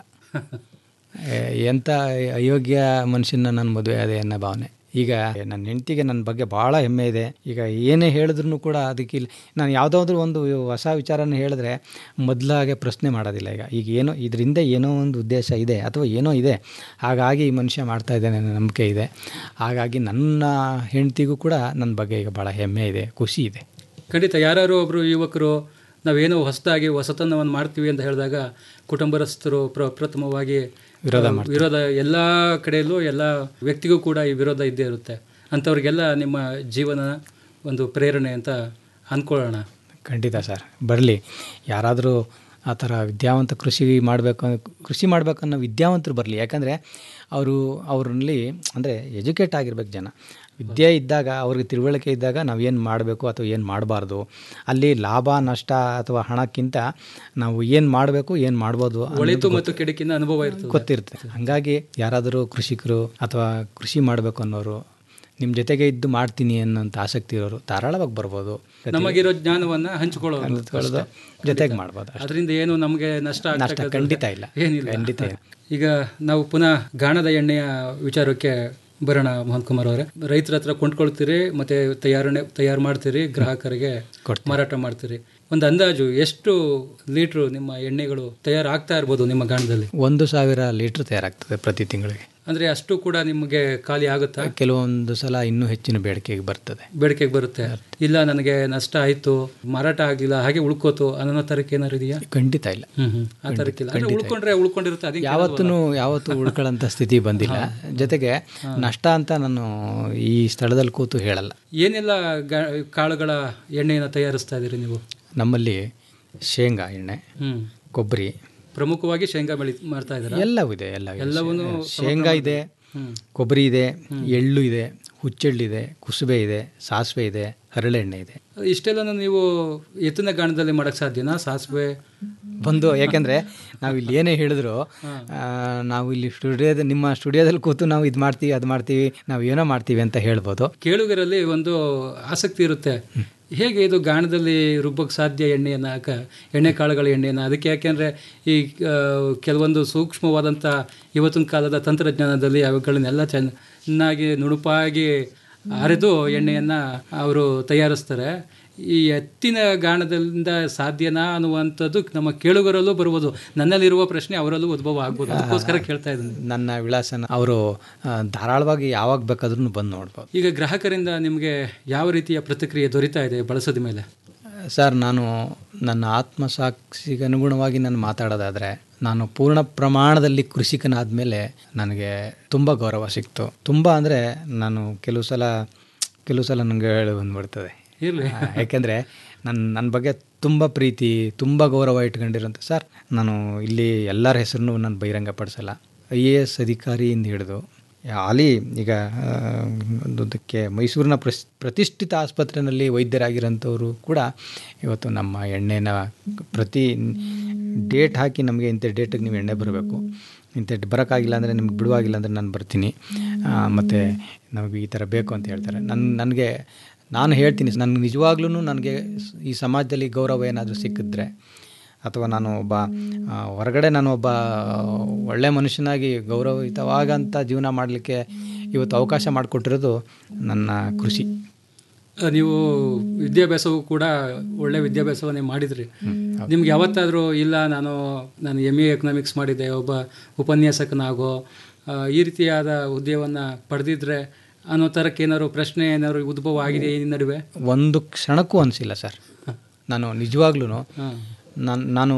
ಏ, ಎಂಥ ಅಯೋಗ್ಯ ಮನುಷ್ಯನ ನನ್ನ ಮದುವೆ ಆದೆ ಅನ್ನೋ ಭಾವನೆ ಈಗ ನನ್ನ ಹೆಂಡತಿಗೆ ನನ್ನ ಬಗ್ಗೆ ಭಾಳ ಹೆಮ್ಮೆ ಇದೆ ಈಗ ಏನೇ ಹೇಳಿದ್ರು ಕೂಡ ಅದಕ್ಕೆ ಇಲ್ಲಿ ನಾನು ಯಾವುದಾದ್ರೂ ಒಂದು ಹೊಸ ವಿಚಾರನ ಹೇಳಿದ್ರೆ ಮೊದಲಾಗೆ ಪ್ರಶ್ನೆ ಮಾಡೋದಿಲ್ಲ ಈಗ ಈಗ ಏನೋ ಇದರಿಂದ ಏನೋ ಒಂದು ಉದ್ದೇಶ ಇದೆ ಅಥವಾ ಏನೋ ಇದೆ ಹಾಗಾಗಿ ಈ ಮನುಷ್ಯ ಮಾಡ್ತಾ ಇದ್ದಾನೆ ಅನ್ನೋ ನಂಬಿಕೆ ಇದೆ ಹಾಗಾಗಿ ನನ್ನ ಹೆಂಡತಿಗೂ ಕೂಡ ನನ್ನ ಬಗ್ಗೆ ಈಗ ಭಾಳ ಹೆಮ್ಮೆ ಇದೆ ಖುಷಿ ಇದೆ ಖಂಡಿತ ಯಾರು ಒಬ್ರು ಯುವಕರು ನಾವೇನೋ ಹೊಸದಾಗಿ ಹೊಸತನವನ್ನು ಮಾಡ್ತೀವಿ ಅಂತ ಹೇಳಿದಾಗ ಕುಟುಂಬಸ್ಥರು ಪ್ರ ಪ್ರಥಮವಾಗಿ ವಿರೋಧ ಆ, ವಿರೋಧ ಎಲ್ಲ ಕಡೆಯಲ್ಲೂ ಎಲ್ಲ ವ್ಯಕ್ತಿಗೂ ಕೂಡ ಈ ವಿರೋಧ ಇದ್ದೇ ಇರುತ್ತೆ ಅಂಥವ್ರಿಗೆಲ್ಲ ನಿಮ್ಮ ಜೀವನ ಒಂದು ಪ್ರೇರಣೆ ಅಂತ ಅಂದ್ಕೊಳ್ಳೋಣ ಖಂಡಿತ ಸರ್ ಬರಲಿ ಯಾರಾದರೂ ಆ ಥರ ವಿದ್ಯಾವಂತ ಕೃಷಿ ಮಾಡಬೇಕು ಕೃಷಿ ಮಾಡಬೇಕನ್ನೋ ವಿದ್ಯಾವಂತರು ಬರಲಿ ಯಾಕಂದರೆ ಅವರು ಅವ್ರಲ್ಲಿ ಅಂದರೆ ಎಜುಕೇಟ್ ಆಗಿರ್ಬೇಕು ಜನ ವಿದ್ಯೆ ಇದ್ದಾಗ ಅವ್ರಿಗೆ ತಿಳುವಳಿಕೆ ಇದ್ದಾಗ ನಾವು ಏನು ಮಾಡಬೇಕು ಅಥವಾ ಏನು ಮಾಡಬಾರ್ದು ಅಲ್ಲಿ ಲಾಭ ನಷ್ಟ ಅಥವಾ ಹಣಕ್ಕಿಂತ ನಾವು ಏನು ಮಾಡಬೇಕು ಏನು ಮಾಡ್ಬೋದು ಅನ್ನೋದು ಒಳಿತು ಮತ್ತು ಕೆಡುಕಿನ ಅನುಭವ ಇರ್ತದೆ ಗೊತ್ತಿರುತ್ತೆ ಹಾಗಾಗಿ ಯಾರಾದರೂ ಕೃಷಿಕರು ಅಥವಾ ಕೃಷಿ ಮಾಡಬೇಕು ಅನ್ನೋರು ನಿಮ್ಮ ಜೊತೆಗೆ ಇದ್ದು ಮಾಡ್ತೀನಿ ಅನ್ನೋಂಥ ಆಸಕ್ತಿ ಇರೋರು ಧಾರಾಳವಾಗಿ ಬರ್ಬೋದು ನಮಗಿರೋ ಜ್ಞಾನವನ್ನ ಹಂಚಿಕೊಳ್ಳೋದು ಹಂಚ್ಕೊಳ್ಳೋದು ಜೊತೆಗೆ ಮಾಡ್ಬೋದು ಅಷ್ಟೇ. ಅದರಿಂದ ಏನು ನಮಗೆ ನಷ್ಟ ನಷ್ಟ ಆಗ್ತಕ್ಕಂಥದ್ದು ಖಂಡಿತ ಇಲ್ಲ. ಏನಿಲ್ಲ ಖಂಡಿತ ಇಲ್ಲ. ಈಗ ನಾವು ಪುನಃ ಗಾಣದ ಎಣ್ಣೆಯ ವಿಚಾರಕ್ಕೆ ಬರೋಣ ಮೋಹನ್ ಕುಮಾರ್ ಅವರೇ ರೈತರ ಹತ್ರ ಕೊಂಡ್ಕೊಳ್ತೀರಿ ಮತ್ತೆ ತಯಾರಣೆ ತಯಾರು ಮಾಡ್ತೀರಿ ಗ್ರಾಹಕರಿಗೆ ಮಾರಾಟ ಮಾಡ್ತೀರಿ ಒಂದು ಅಂದಾಜು ಎಷ್ಟು ಲೀಟ್ರು ನಿಮ್ಮ ಎಣ್ಣೆಗಳು ತಯಾರಾಗ್ತಾ ಇರ್ಬೋದು ನಿಮ್ಮ ಗಾಣದಲ್ಲಿ ಒಂದು ಸಾವಿರ ಲೀಟ್ರ್ ತಯಾರಾಗ್ತದೆ ಪ್ರತಿ ತಿಂಗಳಿಗೆ ಅಂದ್ರೆ ಅಷ್ಟು ಕೂಡ ನಿಮಗೆ ಖಾಲಿ ಆಗುತ್ತಾ ಕೆಲವೊಂದು ಸಲ ಇನ್ನೂ ಹೆಚ್ಚಿನ ಬೇಡಿಕೆಗೆ ಬರ್ತದೆ ಬೇಡಿಕೆಗೆ ಬರುತ್ತೆ ಇಲ್ಲ ನನಗೆ ನಷ್ಟ ಆಯ್ತು ಮಾರಾಟ ಆಗಿಲ್ಲ ಹಾಗೆ ಉಳ್ಕೋತು ಅನ್ನೋ ತರಕ್ಕೆ ಏನಾರು ಇದೆಯಾ ಖಂಡಿತ ಇಲ್ಲ ಹ್ಮ್ ಹ್ಮ್ ಆ ತರಕ್ಕಿಲ್ಲ ಅಂದ್ರೆ ಉಳ್ಕೊಂಡ್ರೆ ಉಳ್ಕೊಂಡಿರುತ್ತೆ ಅದಕ್ಕೆ ಯಾವತ್ತೂ ಯಾವತ್ತೂ ಉಳ್ಕೊಳ್ಳೋಂಥ ಸ್ಥಿತಿ ಬಂದಿಲ್ಲ ಜೊತೆಗೆ ನಷ್ಟ ಅಂತ ನಾನು ಈ ಸ್ಥಳದಲ್ಲಿ ಕೂತು ಹೇಳಲ್ಲ ಏನೆಲ್ಲ ಗಾ- ಕಾಳುಗಳ ಎಣ್ಣೆಯನ್ನು ತಯಾರಿಸ್ತಾ ಇದ್ದೀರಿ ನೀವು ನಮ್ಮಲ್ಲಿ ಶೇಂಗಾ ಎಣ್ಣೆ ಹ್ಮ್ ಕೊಬ್ಬರಿ ಪ್ರಮುಖವಾಗಿ ಶೇಂಗಾ ಬೆಳಿ ಮಾಡ್ತಾ ಇದ್ದಾರೆ ಎಲ್ಲವೂ ಇದೆ ಎಲ್ಲ ಇದೆ. ಎಲ್ಲವನ್ನೂ ಶೇಂಗಾ ಇದೆ ಹ್ಮ್. ಕೊಬ್ಬರಿ ಇದೆ ಎಳ್ಳು ಇದೆ ಹುಚ್ಚೆಳ್ಳಿದೆ ಕುಸುಬೆ ಇದೆ ಸಾಸಿವೆ ಇದೆ ಹರಳೆಣ್ಣೆ ಇದೆ ಇಷ್ಟೆಲ್ಲ ನೀವು ಎತ್ತಿನ ಗಾಣದಲ್ಲಿ ಮಾಡಕ್ ಸಾಧ್ಯನಾ ಸಾಸಿವೆ ಬಂದು ಯಾಕೆಂದ್ರೆ ನಾವು ಇಲ್ಲಿ ಏನೇ ಹೇಳಿದ್ರು ಆ, ನಾವು ಇಲ್ಲಿ ಸ್ಟುಡಿಯೋದ ನಿಮ್ಮ ಸ್ಟುಡಿಯೋದಲ್ಲಿ ಕೂತು ನಾವು ಇದು ಮಾಡ್ತೀವಿ ಅದು ಮಾಡ್ತೀವಿ ನಾವು ಏನೋ ಮಾಡ್ತೀವಿ ಅಂತ ಹೇಳ್ಬೋದು ಕೇಳುಗರಲ್ಲಿ ಒಂದು ಆಸಕ್ತಿ ಇರುತ್ತೆ ಹೇಗೆ ಇದು ಗಾಣದಲ್ಲಿ ರುಬ್ಬಕ್ಕೆ ಸಾಧ್ಯ ಎಣ್ಣೆಯನ್ನು ಹಾಕ ಎಣ್ಣೆ ಕಾಳುಗಳ ಎಣ್ಣೆಯನ್ನು ಅದಕ್ಕೆ ಯಾಕೆಂದರೆ ಈ ಆ, ಕೆಲವೊಂದು ಸೂಕ್ಷ್ಮವಾದಂಥ ಇವತ್ತಿನ ಕಾಲದ ತಂತ್ರಜ್ಞಾನದಲ್ಲಿ ಅವುಗಳನ್ನೆಲ್ಲ ಚೆನ್ನಾಗಿ ನುಣುಪಾಗಿ ಅರೆದು ಎಣ್ಣೆಯನ್ನು ಅವರು ತಯಾರಿಸ್ತಾರೆ ಈ ಎತ್ತಿನ ಗಾಣದಿಂದ ಸಾಧ್ಯನಾ ಅನ್ನುವಂಥದ್ದು ನಮ್ಮ ಕೇಳುಗರಲ್ಲೂ ಬರ್ಬೋದು ನನ್ನಲ್ಲಿರುವ ಪ್ರಶ್ನೆ ಅವರಲ್ಲೂ ಉದ್ಭವ ಆಗ್ಬೋದು ಅದಕ್ಕೋಸ್ಕರ ಕೇಳ್ತಾ ಇದ್ದೀನಿ ನನ್ನ ವಿಳಾಸನ ಅವರು ಧಾರಾಳವಾಗಿ ಯಾವಾಗ ಬೇಕಾದ್ರೂ ಬಂದು ನೋಡ್ಬೋದು ಈಗ ಗ್ರಾಹಕರಿಂದ ನಿಮಗೆ ಯಾವ ರೀತಿಯ ಪ್ರತಿಕ್ರಿಯೆ ದೊರೀತಾ ಇದೆ ಬಳಸದ ಮೇಲೆ ಸರ್ ನಾನು ನನ್ನ ಆತ್ಮಸಾಕ್ಷಿಗೆ ಅನುಗುಣವಾಗಿ ನಾನು ಮಾತಾಡೋದಾದರೆ ನಾನು ಪೂರ್ಣ ಪ್ರಮಾಣದಲ್ಲಿ ಕೃಷಿಕನಾದ ಮೇಲೆ ನನಗೆ ತುಂಬ ಗೌರವ ಸಿಕ್ತು ತುಂಬ ಅಂದರೆ ನಾನು ಕೆಲವು ಸಲ ಕೆಲವು ಸಲ ನನಗೆ ಹೇಳಿ ಬಂದ್ಬಿಡ್ತದೆ ಇರ್ಲಿ. ಆ, ಯಾಕೆಂದರೆ ನನ್ನ ನನ್ನ ಬಗ್ಗೆ ತುಂಬ ಪ್ರೀತಿ ತುಂಬ ಗೌರವ ಇಟ್ಕೊಂಡಿರೋಂಥ ಸರ್ ನಾನು ಇಲ್ಲಿ ಎಲ್ಲರ ಹೆಸರನ್ನು ನಾನು ಬಹಿರಂಗ ಪಡಿಸಲ್ಲ ಐ ಎ ಎಸ್ ಅಧಿಕಾರಿಯಿಂದ ಹಿಡಿದು ಹಾಲಿ ಈಗ ಆ, ಒಂದಕ್ಕೆ ಮೈಸೂರಿನ ಪ್ರಸ್ ಪ್ರತಿಷ್ಠಿತ ಆಸ್ಪತ್ರೆಯಲ್ಲಿ ವೈದ್ಯರಾಗಿರೋಂಥವ್ರು ಕೂಡ ಇವತ್ತು ನಮ್ಮ ಎಣ್ಣೆನ ಪ್ರತಿ ಡೇಟ್ ಹಾಕಿ ನಮಗೆ ಇಂಥ ಡೇಟಿಗೆ ನೀವು ಎಣ್ಣೆ ಬರಬೇಕು ಇಂಥ ಬರೋಕ್ಕಾಗಿಲ್ಲ ಅಂದರೆ ನಿಮ್ಗೆ ಬಿಡುವಾಗಿಲ್ಲ ಅಂದರೆ ನಾನು ಬರ್ತೀನಿ ಮತ್ತು ನಮಗೆ ಈ ಥರ ಬೇಕು ಅಂತ ಹೇಳ್ತಾರೆ ನನ್ನ ನನಗೆ ನಾನು ಹೇಳ್ತೀನಿ ನನಗೆ ನಿಜವಾಗ್ಲೂ ನನಗೆ ಈ ಸಮಾಜದಲ್ಲಿ ಗೌರವ ಏನಾದರೂ ಸಿಕ್ಕಿದ್ರೆ ಅಥವಾ ನಾನು ಒಬ್ಬ ಆ, ಹೊರಗಡೆ ನಾನು ಒಬ್ಬ ಒಳ್ಳೆ ಮನುಷ್ಯನಾಗಿ ಗೌರವಯುತವಾಗಂಥ ಜೀವನ ಮಾಡಲಿಕ್ಕೆ ಇವತ್ತು ಅವಕಾಶ ಮಾಡಿಕೊಟ್ಟಿರೋದು ನನ್ನ ಕೃಷಿ ಆ, ನೀವು ವಿದ್ಯಾಭ್ಯಾಸವೂ ಕೂಡ ಒಳ್ಳೆ ವಿದ್ಯಾಭ್ಯಾಸವನ್ನೇ ಮಾಡಿದ್ರಿ ನಿಮ್ಗೆ ಯಾವತ್ತಾದರೂ ಇಲ್ಲ ನಾನು ನಾನು ಎಮ್ ಎ ಎಕನಾಮಿಕ್ಸ್ ಮಾಡಿದ್ದೆ ಒಬ್ಬ ಉಪನ್ಯಾಸಕನಾಗೋ ಆ, ಈ ರೀತಿಯಾದ ಹುದ್ದೆಯನ್ನು ಪಡೆದಿದ್ರೆ ಅನ್ನೋ ಥರಕ್ಕೆ ಏನಾದ್ರು ಪ್ರಶ್ನೆ ಏನಾದ್ರು ಉದ್ಭವ ಆಗಿದೆ ಈ ನಡುವೆ ಒಂದು ಕ್ಷಣಕ್ಕೂ ಅನಿಸಿಲ್ಲ ಸರ್ ನಾನು ನಿಜವಾಗ್ಲೂ ನಾನು ನಾನು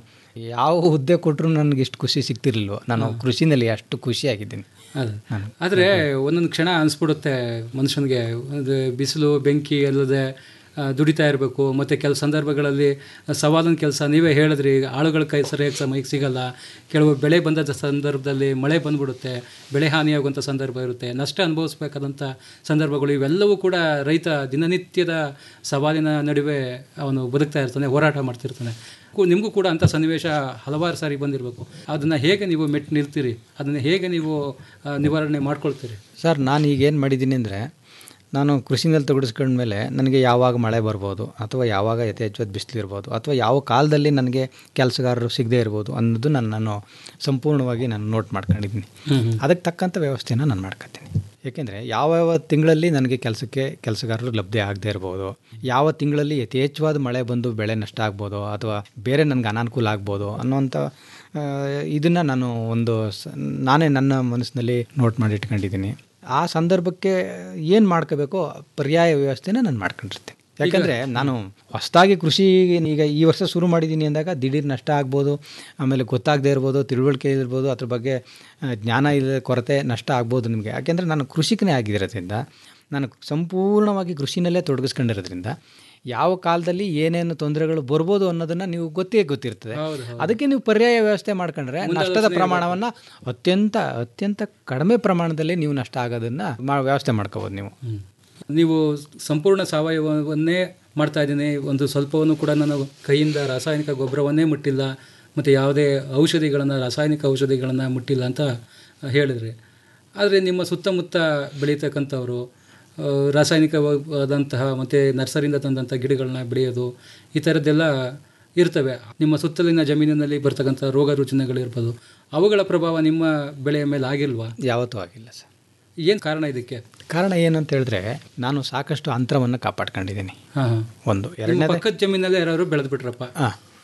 ಯಾವ ಹುದ್ದೆ ಕೊಟ್ಟರು ನನಗೆ ಇಷ್ಟು ಖುಷಿ ಸಿಗ್ತಿರ್ಲಿಲ್ವೋ ನಾನು ಕೃಷಿನಲ್ಲಿ ಅಷ್ಟು ಖುಷಿಯಾಗಿದ್ದೀನಿ ಅದು ಆದರೆ ಒಂದೊಂದು ಕ್ಷಣ ಅನಿಸ್ಬಿಡುತ್ತೆ ಮನುಷ್ಯನಿಗೆ ಒಂದು ಬಿಸಿಲು ಬೆಂಕಿ ಅಲ್ಲದೆ ಆ, ದುಡಿತಾ ಇರಬೇಕು ಮತ್ತು ಕೆಲವು ಸಂದರ್ಭಗಳಲ್ಲಿ ಸವಾಲಿನ ಕೆಲಸ ನೀವೇ ಹೇಳಿದ್ರಿ ಆಳುಗಳ ಕೈ ಸರಿಯಾಗಿ ಸಮಯಕ್ಕೆ ಸಿಗಲ್ಲ ಕೆಲವು ಬೆಳೆ ಬಂದ ಸಂದರ್ಭದಲ್ಲಿ ಮಳೆ ಬಂದ್ಬಿಡುತ್ತೆ ಬೆಳೆ ಹಾನಿಯಾಗುವಂಥ ಸಂದರ್ಭ ಇರುತ್ತೆ ನಷ್ಟ ಅನುಭವಿಸ್ಬೇಕಾದಂಥ ಸಂದರ್ಭಗಳು ಇವೆಲ್ಲವೂ ಕೂಡ ರೈತ ದಿನನಿತ್ಯದ ಸವಾಲಿನ ನಡುವೆ ಅವನು ಬದುಕ್ತಾ ಇರ್ತಾನೆ ಹೋರಾಟ ಮಾಡ್ತಿರ್ತಾನೆ ಕು- ನಿಮಗೂ ಕೂಡ ಅಂಥ ಸನ್ನಿವೇಶ ಹಲವಾರು ಸಾರಿ ಬಂದಿರಬೇಕು ಅದನ್ನು ಹೇಗೆ ನೀವು ಮೆಟ್ಟು ನಿಲ್ತೀರಿ ಅದನ್ನು ಹೇಗೆ ನೀವು ಆ, ನಿವಾರಣೆ ಮಾಡ್ಕೊಳ್ತೀರಿ ಸರ್ ನಾನು ಈಗ ಏನು ಮಾಡಿದ್ದೀನಿ ಅಂದರೆ ನಾನು ಕೃಷಿನಲ್ಲಿ ತೊಡಗಿಸ್ಕೊಂಡ್ಮೇಲೆ ನನಗೆ ಯಾವಾಗ ಮಳೆ ಬರ್ಬೋದು ಅಥವಾ ಯಾವಾಗ ಯಥೇಚ್ಛವಾದ ಬಿಸಿಲು ಇರ್ಬೋದು ಅಥವಾ ಯಾವ ಕಾಲದಲ್ಲಿ ನನಗೆ ಕೆಲಸಗಾರರು ಸಿಗದೇ ಇರ್ಬೋದು ಅನ್ನೋದು ನಾನು ನಾನು ಸಂಪೂರ್ಣವಾಗಿ ನಾನು ನೋಟ್ ಮಾಡ್ಕೊಂಡಿದ್ದೀನಿ ಅದಕ್ಕೆ ತಕ್ಕಂಥ ವ್ಯವಸ್ಥೆನ ನಾನು ಮಾಡ್ಕೊತೀನಿ ಏಕೆಂದರೆ ಯಾವ ಯಾವ ತಿಂಗಳಲ್ಲಿ ನನಗೆ ಕೆಲಸಕ್ಕೆ ಕೆಲಸಗಾರರು ಲಭ್ಯ ಆಗದೇ ಇರ್ಬೋದು ಯಾವ ತಿಂಗಳಲ್ಲಿ ಯಥೇಚ್ಛವಾದ ಮಳೆ ಬಂದು ಬೆಳೆ ನಷ್ಟ ಆಗ್ಬೋದು ಅಥವಾ ಬೇರೆ ನನಗೆ ಅನಾನುಕೂಲ ಆಗ್ಬೋದು ಅನ್ನೋಂಥ ಇದನ್ನು ನಾನು ಒಂದು ಸ ನಾನೇ ನನ್ನ ಮನಸ್ಸಿನಲ್ಲಿ ನೋಟ್ ಮಾಡಿ ಇಟ್ಕೊಂಡಿದ್ದೀನಿ ಆ ಸಂದರ್ಭಕ್ಕೆ ಏನು ಮಾಡ್ಕೋಬೇಕೋ ಪರ್ಯಾಯ ವ್ಯವಸ್ಥೆನ ನಾನು ಮಾಡ್ಕೊಂಡಿರ್ತೀನಿ ಯಾಕಂದರೆ ನಾನು ಹೊಸದಾಗಿ ಕೃಷಿ ಈಗ ಈ ವರ್ಷ ಶುರು ಮಾಡಿದ್ದೀನಿ ಅಂದಾಗ ದಿಢೀರ್ ನಷ್ಟ ಆಗ್ಬೋದು ಆಮೇಲೆ ಗೊತ್ತಾಗದೇ ಇರ್ಬೋದು ತಿಳುವಳಿಕೆ ಇರ್ಬೋದು ಅದ್ರ ಬಗ್ಗೆ ಆ, ಜ್ಞಾನ ಇಲ್ಲದ ಕೊರತೆ ನಷ್ಟ ಆಗ್ಬೋದು ನಿಮಗೆ ಯಾಕೆಂದರೆ ನಾನು ಕೃಷಿಕನೇ ಆಗಿರೋದ್ರಿಂದ ನಾನು ಸಂಪೂರ್ಣವಾಗಿ ಕೃಷಿನಲ್ಲೇ ತೊಡಗಿಸ್ಕೊಂಡಿರೋದ್ರಿಂದ ಯಾವ ಕಾಲದಲ್ಲಿ ಏನೇನು ತೊಂದರೆಗಳು ಬರ್ಬೋದು ಅನ್ನೋದನ್ನು ನೀವು ಗೊತ್ತೇ ಗೊತ್ತಿರ್ತದೆ ಅದಕ್ಕೆ ನೀವು ಪರ್ಯಾಯ ವ್ಯವಸ್ಥೆ ಮಾಡ್ಕೊಂಡ್ರೆ ನಷ್ಟದ ಪ್ರಮಾಣವನ್ನು ಅತ್ಯಂತ ಅತ್ಯಂತ ಕಡಿಮೆ ಪ್ರಮಾಣದಲ್ಲಿ ನೀವು ನಷ್ಟ ಆಗೋದನ್ನು ಮಾ ವ್ಯವಸ್ಥೆ ಮಾಡ್ಕೋಬೋದು ನೀವು ನೀವು ಸಂಪೂರ್ಣ ಸಾವಯವವನ್ನೇ ಮಾಡ್ತಾ ಇದ್ದೀನಿ ಒಂದು ಸ್ವಲ್ಪವನ್ನು ಕೂಡ ನಾನು ಕೈಯಿಂದ ರಾಸಾಯನಿಕ ಗೊಬ್ಬರವನ್ನೇ ಮುಟ್ಟಿಲ್ಲ ಮತ್ತು ಯಾವುದೇ ಔಷಧಿಗಳನ್ನು ರಾಸಾಯನಿಕ ಔಷಧಿಗಳನ್ನು ಮುಟ್ಟಿಲ್ಲ ಅಂತ ಹೇಳಿದ್ರಿ ಆದರೆ ನಿಮ್ಮ ಸುತ್ತಮುತ್ತ ಬೆಳೀತಕ್ಕಂಥವ್ರು ಆ, ರಾಸಾಯನಿಕವಾದಂತಹ ಮತ್ತು ನರ್ಸರಿಯಿಂದ ತಂದಂಥ ಗಿಡಗಳನ್ನ ಬೆಳೆಯೋದು ಈ ಥರದ್ದೆಲ್ಲ ಇರ್ತವೆ ನಿಮ್ಮ ಸುತ್ತಲಿನ ಜಮೀನಿನಲ್ಲಿ ಬರ್ತಕ್ಕಂಥ ರೋಗ ರುಜಿನಗಳಿರ್ಬೋದು ಅವುಗಳ ಪ್ರಭಾವ ನಿಮ್ಮ ಬೆಳೆಯ ಮೇಲೆ ಆಗಿಲ್ವಾ ಯಾವತ್ತೂ ಆಗಿಲ್ಲ ಸರ್ ಏನು ಕಾರಣ ಇದಕ್ಕೆ ಕಾರಣ ಏನು ಅಂತ ಹೇಳಿದ್ರೆ ನಾನು ಸಾಕಷ್ಟು ಅಂತರವನ್ನು ಕಾಪಾಡ್ಕೊಂಡಿದ್ದೀನಿ ಹಾಂ ಹಾಂ ಒಂದು ನಿಮ್ಮ ಎರಡನೇದು ಪಕ್ಕದ ಜಮೀನಲ್ಲಿ ಯಾರು ಬೆಳೆದು ಬಿಟ್ರಪ್ಪ ಹಾಂ